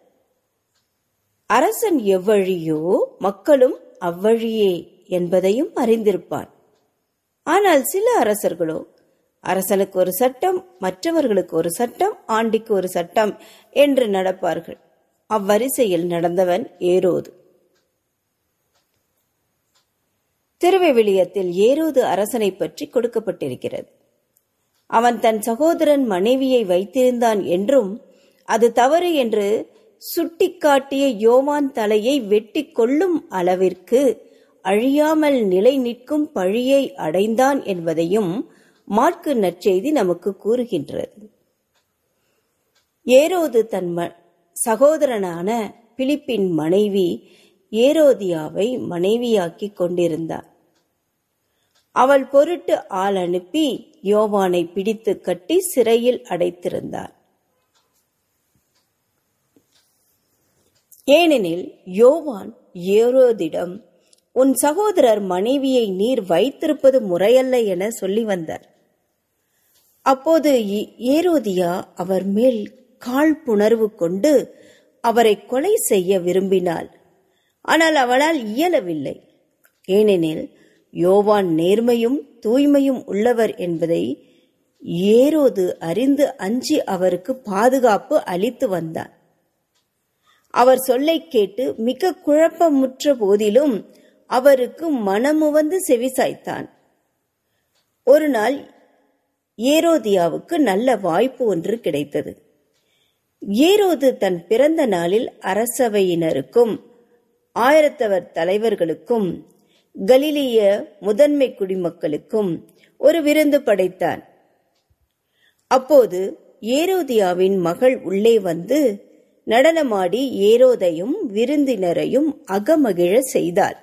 அரசன் எவ்வழியோ மக்களும் அவ்வழியே என்பதையும் அறிந்திருப்பான் ஆனால் சில அரசர்களோ அரசனுக்கு ஒரு சட்டம் மற்றவர்களுக்கு ஒரு சட்டம் ஆண்டிக்கு ஒரு சட்டம் என்று நடப்பார்கள் அவ்வரிசையில் நடந்தவன் ஏரோது திருவிவிலியத்தில் ஏரோது அரசனை பற்றி கொடுக்கப்பட்டிருக்கிறது அவன் தன் சகோதரன் மனைவியை வைத்திருந்தான் என்றும் அது தவறு என்று சுட்டிக்காட்டிய யோவான் தலையை வெட்டி கொள்ளும் அளவிற்கு அழியாமல் நிலை நிற்கும் பழியை அடைந்தான் என்பதையும் மாற்கு நற்செய்தி நமக்கு கூறுகின்றது ஏரோது தன் ம- சகோதரனான பிலிப்பின் மனைவி ஏரோதியாவை மனைவியாக்கி கொண்டிருந்தார் அவள் பொருட்டு ஆள் அனுப்பி யோவானை பிடித்து கட்டி சிறையில் அடைத்திருந்தார் ஏனெனில் யோவான் ஏரோதிடம் உன் சகோதரர் மனைவியை நீர் வைத்திருப்பது முறையல்ல என சொல்லி வந்தார் அப்போது ஏ- ஏரோதியா அவர் மேல் காழ்ப்புணர்வு கொண்டு அவரை கொலை செய்ய விரும்பினாள் ஆனால் அவளால் இயலவில்லை ஏனெனில் யோவான் நேர்மையும் தூய்மையும் உள்ளவர் என்பதை ஏரோது அறிந்து அஞ்சி அவருக்கு பாதுகாப்பு அளித்து வந்தான் அவர் சொல்லை கேட்டு மிக குழப்பமுற்ற போதிலும் அவருக்கு மனமுவந்து செவிசாய்த்தான் ஒரு நாள் ஏரோதியாவுக்கு நல்ல வாய்ப்பு ஒன்று கிடைத்தது ஏரோது தன் பிறந்த நாளில் அரசவையினருக்கும் ஆயிரத்தவர் தலைவர்களுக்கும் கலிலிய முதன்மை குடிமக்களுக்கும் ஒரு விருந்து படைத்தான் அப்போது ஏரோதியாவின் மகள் உள்ளே வந்து நடனமாடி ஏரோதையும் விருந்தினரையும் அகமகிழ செய்தாள்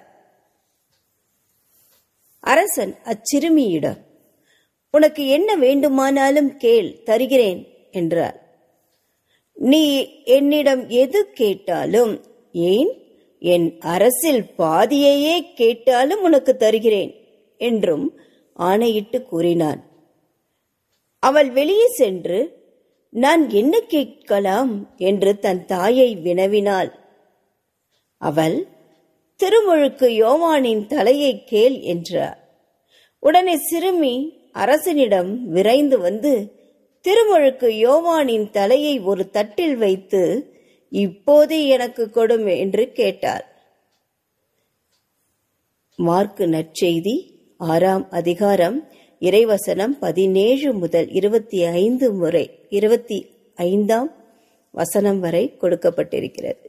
அரசன் அச்சிறுமியிடம் உனக்கு என்ன வேண்டுமானாலும் கேள் தருகிறேன் என்றார் நீ என்னிடம் எது கேட்டாலும் ஏன் என் அரசில் பாதியையே கேட்டாலும் உனக்கு தருகிறேன் என்றும் ஆணையிட்டு கூறினான் அவள் வெளியே சென்று நான் என்ன கேட்கலாம் என்று தன் தாயை வினவினாள் அவள் திருமுழுக்கு யோவானின் தலையை கேள் என்றார் உடனே சிறுமி அரசனிடம் விரைந்து வந்து திருமுழுக்கு யோவானின் தலையை ஒரு தட்டில் வைத்து இப்போது எனக்கு கொடும் என்று கேட்டார் மார்க்கு நற்செய்தி ஆறாம் அதிகாரம் இறைவசனம் பதினேழு முதல் இருபத்தி ஐந்து முறை இருபத்தி ஐந்தாம் வசனம் வரை கொடுக்கப்பட்டிருக்கிறது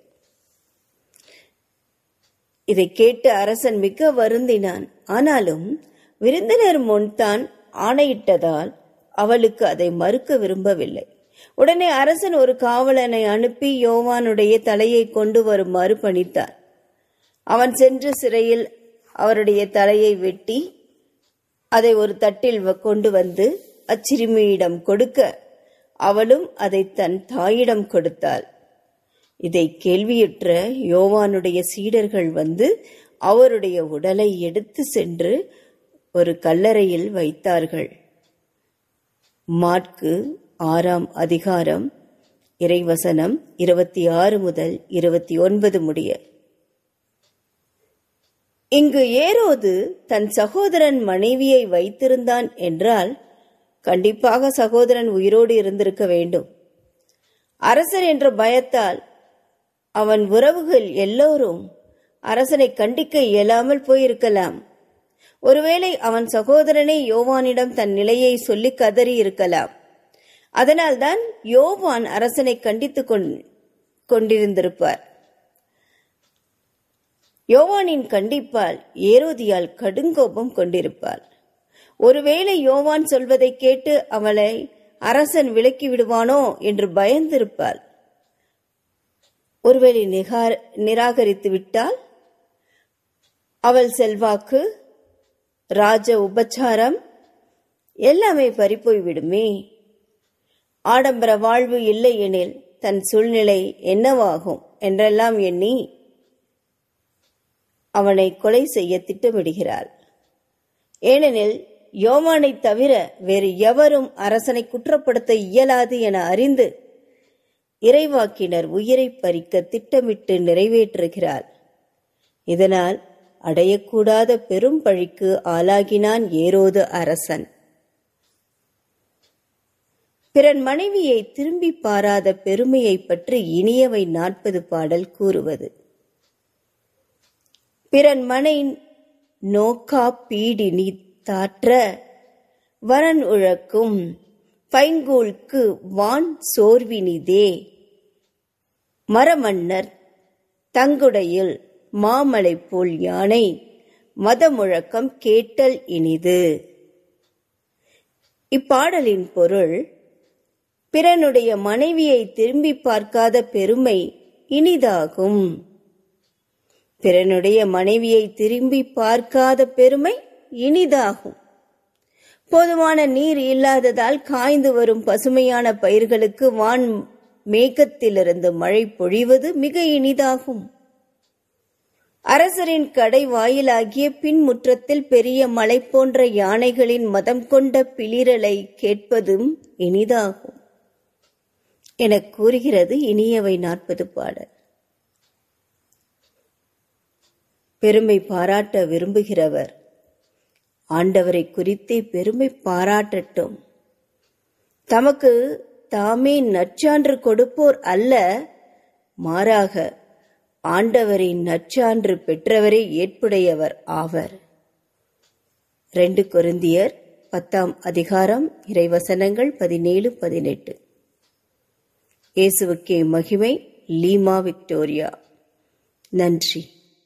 இதை கேட்டு அரசன் மிக வருந்தினான் ஆனாலும் விருந்தினர் முன் தான் ஆணையிட்டதால் அவளுக்கு அதை மறுக்க விரும்பவில்லை உடனே அரசன் ஒரு காவலனை அனுப்பி யோவானுடைய தலையை கொண்டு வருமாறு பணித்தார் அவன் சென்று சிறையில் அவருடைய தலையை வெட்டி அதை ஒரு தட்டில் வ- கொண்டு வந்து அச்சிறுமியிடம் கொடுக்க அவளும் அதை தன் தாயிடம் கொடுத்தாள் இதை கேள்வியுற்ற யோவானுடைய சீடர்கள் வந்து அவருடைய உடலை எடுத்து சென்று ஒரு கல்லறையில் வைத்தார்கள் மாற்கு ஆறாம் அதிகாரம் இறைவசனம் இருபத்தி ஆறு முதல் இருபத்தி ஒன்பது முடிய இங்கு ஏரோது தன் சகோதரன் மனைவியை வைத்திருந்தான் என்றால் கண்டிப்பாக சகோதரன் உயிரோடு இருந்திருக்க வேண்டும் அரசர் என்ற பயத்தால் அவன் உறவுகள் எல்லோரும் அரசனை கண்டிக்க இயலாமல் போயிருக்கலாம் ஒருவேளை அவன் சகோதரனே யோவானிடம் தன் நிலையை சொல்லி கதறி இருக்கலாம் அதனால்தான் யோவான் அரசனை கண்டித்துக் கொண்- கொண்டிருந்திருப்பார் யோவானின் கண்டிப்பால் ஏரோதியால் கடுங்கோபம் கொண்டிருப்பாள் ஒருவேளை யோவான் சொல்வதை கேட்டு அவளை அரசன் விலக்கி விடுவானோ என்று பயந்திருப்பாள் ஒருவேளை நிகார் நிராகரித்து விட்டால் அவள் செல்வாக்கு ராஜ உபச்சாரம் எல்லாமே பறிப்போய் விடுமே ஆடம்பர வாழ்வு இல்லை எனில் தன் சூழ்நிலை என்னவாகும் என்றெல்லாம் எண்ணி அவனை கொலை செய்ய திட்டமிடுகிறாள் ஏனெனில் யோவானைத் தவிர வேறு எவரும் அரசனை குற்றப்படுத்த இயலாது என அறிந்து இறைவாக்கினர் உயிரை பறிக்க திட்டமிட்டு நிறைவேற்றுகிறாள் இதனால் அடையக்கூடாத பெரும் பழிக்கு ஆளாகினான் ஏரோது அரசன் பிறன் மனைவியை திரும்பி பாராத பெருமையை பற்றி இனியவை நாற்பது பாடல் கூறுவது பிறன் மனை நோக்கா பீடினி தாற்ற வரன் உழக்கும் பைங்கூழ்க்கு வான் சோர்வினிதே மரமன்னர் தங்குடையில் மாமலை போல் யானை மதமுழக்கம் கேட்டல் இனிது இப்பாடலின் பொருள் பிறனுடைய மனைவியை திரும்பி பார்க்காத பெருமை இனிதாகும் பிறனுடைய மனைவியை திரும்பி பார்க்காத பெருமை இனிதாகும் போதுமான நீர் இல்லாததால் காய்ந்து வரும் பசுமையான பயிர்களுக்கு வான் மேகத்திலிருந்து மழை பொழிவது மிக இனிதாகும் அரசரின் கடை வாயிலாகிய பின்முற்றத்தில் பெரிய மலை போன்ற யானைகளின் மதம் கொண்ட பிளிரலை கேட்பதும் இனிதாகும் எனக் கூறுகிறது இனியவை நாற்பது பாடல் பெருமை பாராட்ட விரும்புகிறவர் ஆண்டவரை குறித்தே பெருமை பாராட்டட்டும் தமக்கு தாமே நற்சான்று கொடுப்போர் அல்ல மாறாக ஆண்டவரின் நற்சான்று பெற்றவரே ஏற்புடையவர் ஆவர் ரெண்டு கொருந்தியர் பத்தாம் அதிகாரம் இறைவசனங்கள் பதினேழு பதினெட்டு இயேசுவுக்கே மகிமை லீமா விக்டோரியா நன்றி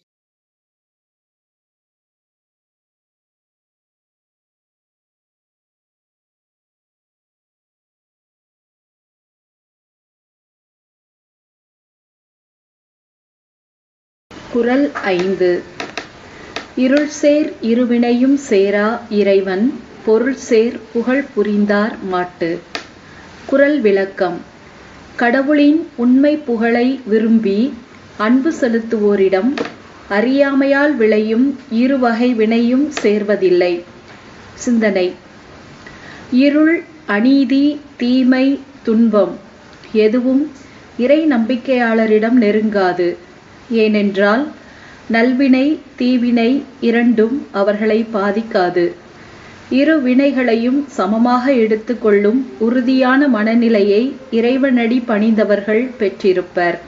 குறள் ஐந்து இருள் சேர் இருவினையும் சேரா இறைவன் பொருள் சேர் புகழ் புரிந்தார் மாட்டு குறள் விளக்கம் கடவுளின் உண்மை புகழை விரும்பி அன்பு செலுத்துவோரிடம் அறியாமையால் விளையும் இருவகை வினையும் சேர்வதில்லை சிந்தனை இருள் அநீதி தீமை துன்பம் எதுவும் இறை நம்பிக்கையாளரிடம் நெருங்காது ஏனென்றால் நல்வினை தீவினை இரண்டும் அவர்களை பாதிக்காது இரு வினைகளையும் சமமாக எடுத்துக்கொள்ளும் உறுதியான மனநிலையை இறைவனடி பணிந்தவர்கள் பெற்றிருப்பர்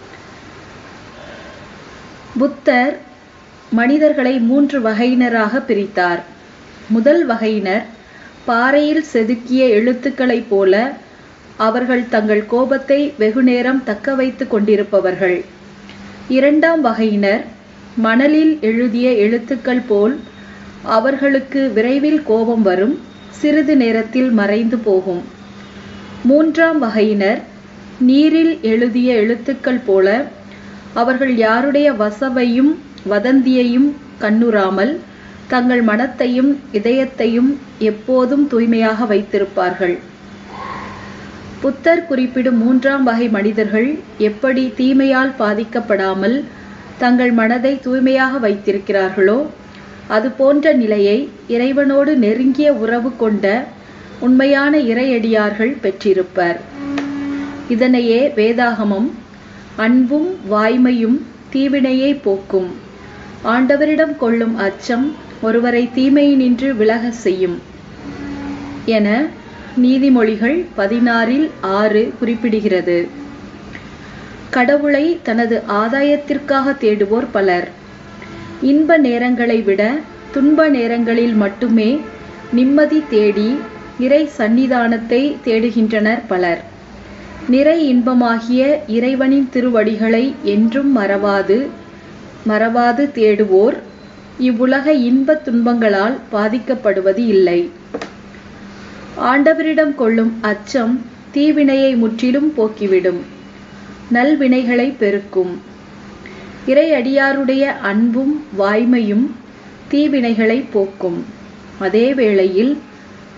புத்தர் மனிதர்களை மூன்று வகையினராக பிரித்தார் முதல் வகையினர் பாறையில் செதுக்கிய எழுத்துக்களைப் போல அவர்கள் தங்கள் கோபத்தை வெகுநேரம் தக்க வைத்துக் கொண்டிருப்பவர்கள் இரண்டாம் வகையினர் மணலில் எழுதிய எழுத்துக்கள் போல் அவர்களுக்கு விரைவில் கோபம் வரும் சிறிது நேரத்தில் மறைந்து போகும் மூன்றாம் வகையினர் நீரில் எழுதிய எழுத்துக்கள் போல அவர்கள் யாருடைய வசவையும் வதந்தியையும் கண்ணுறாமல் தங்கள் மனத்தையும் இதயத்தையும் எப்போதும் தூய்மையாக வைத்திருப்பார்கள் புத்தர் குறிப்பிடும் மூன்றாம் வகை மனிதர்கள் எப்படி தீமையால் பாதிக்கப்படாமல் தங்கள் மனதை தூய்மையாக வைத்திருக்கிறார்களோ அது போன்ற நிலையை இறைவனோடு நெருங்கிய உறவு கொண்ட உண்மையான இறையடியார்கள் பெற்றிருப்பர் இதனையே வேதாகமம் அன்பும் வாய்மையும் தீவினையை போக்கும் ஆண்டவரிடம் கொள்ளும் அச்சம் ஒருவரை தீமையினின்று விலக செய்யும் என நீதிமொழிகள் பதினாறில் ஆறு குறிப்பிடுகிறது கடவுளை தனது ஆதாயத்திற்காக தேடுவோர் பலர் இன்ப நேரங்களை விட துன்ப நேரங்களில் மட்டுமே நிம்மதி தேடி இறை சந்நிதானத்தை தேடுகின்றனர் பலர் நிறை இன்பமாகிய இறைவனின் திருவடிகளை என்றும் மறவாது மறவாது தேடுவோர் இவ்வுலக இன்பத் துன்பங்களால் பாதிக்கப்படுவது இல்லை ஆண்டவரிடம் கொள்ளும் அச்சம் தீவினையை முற்றிலும் போக்கிவிடும் நல்வினைகளை பெருக்கும் இறை அடியாருடைய அன்பும் வாய்மையும் தீவினைகளை போக்கும் அதே வேளையில்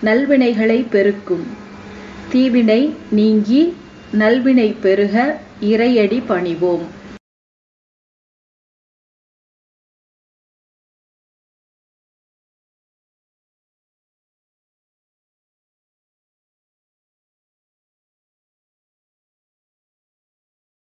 நல்வினைகளை பெருக்கும் தீவினை நீங்கி நல்வினை பெருக இறையடி பணிவோம்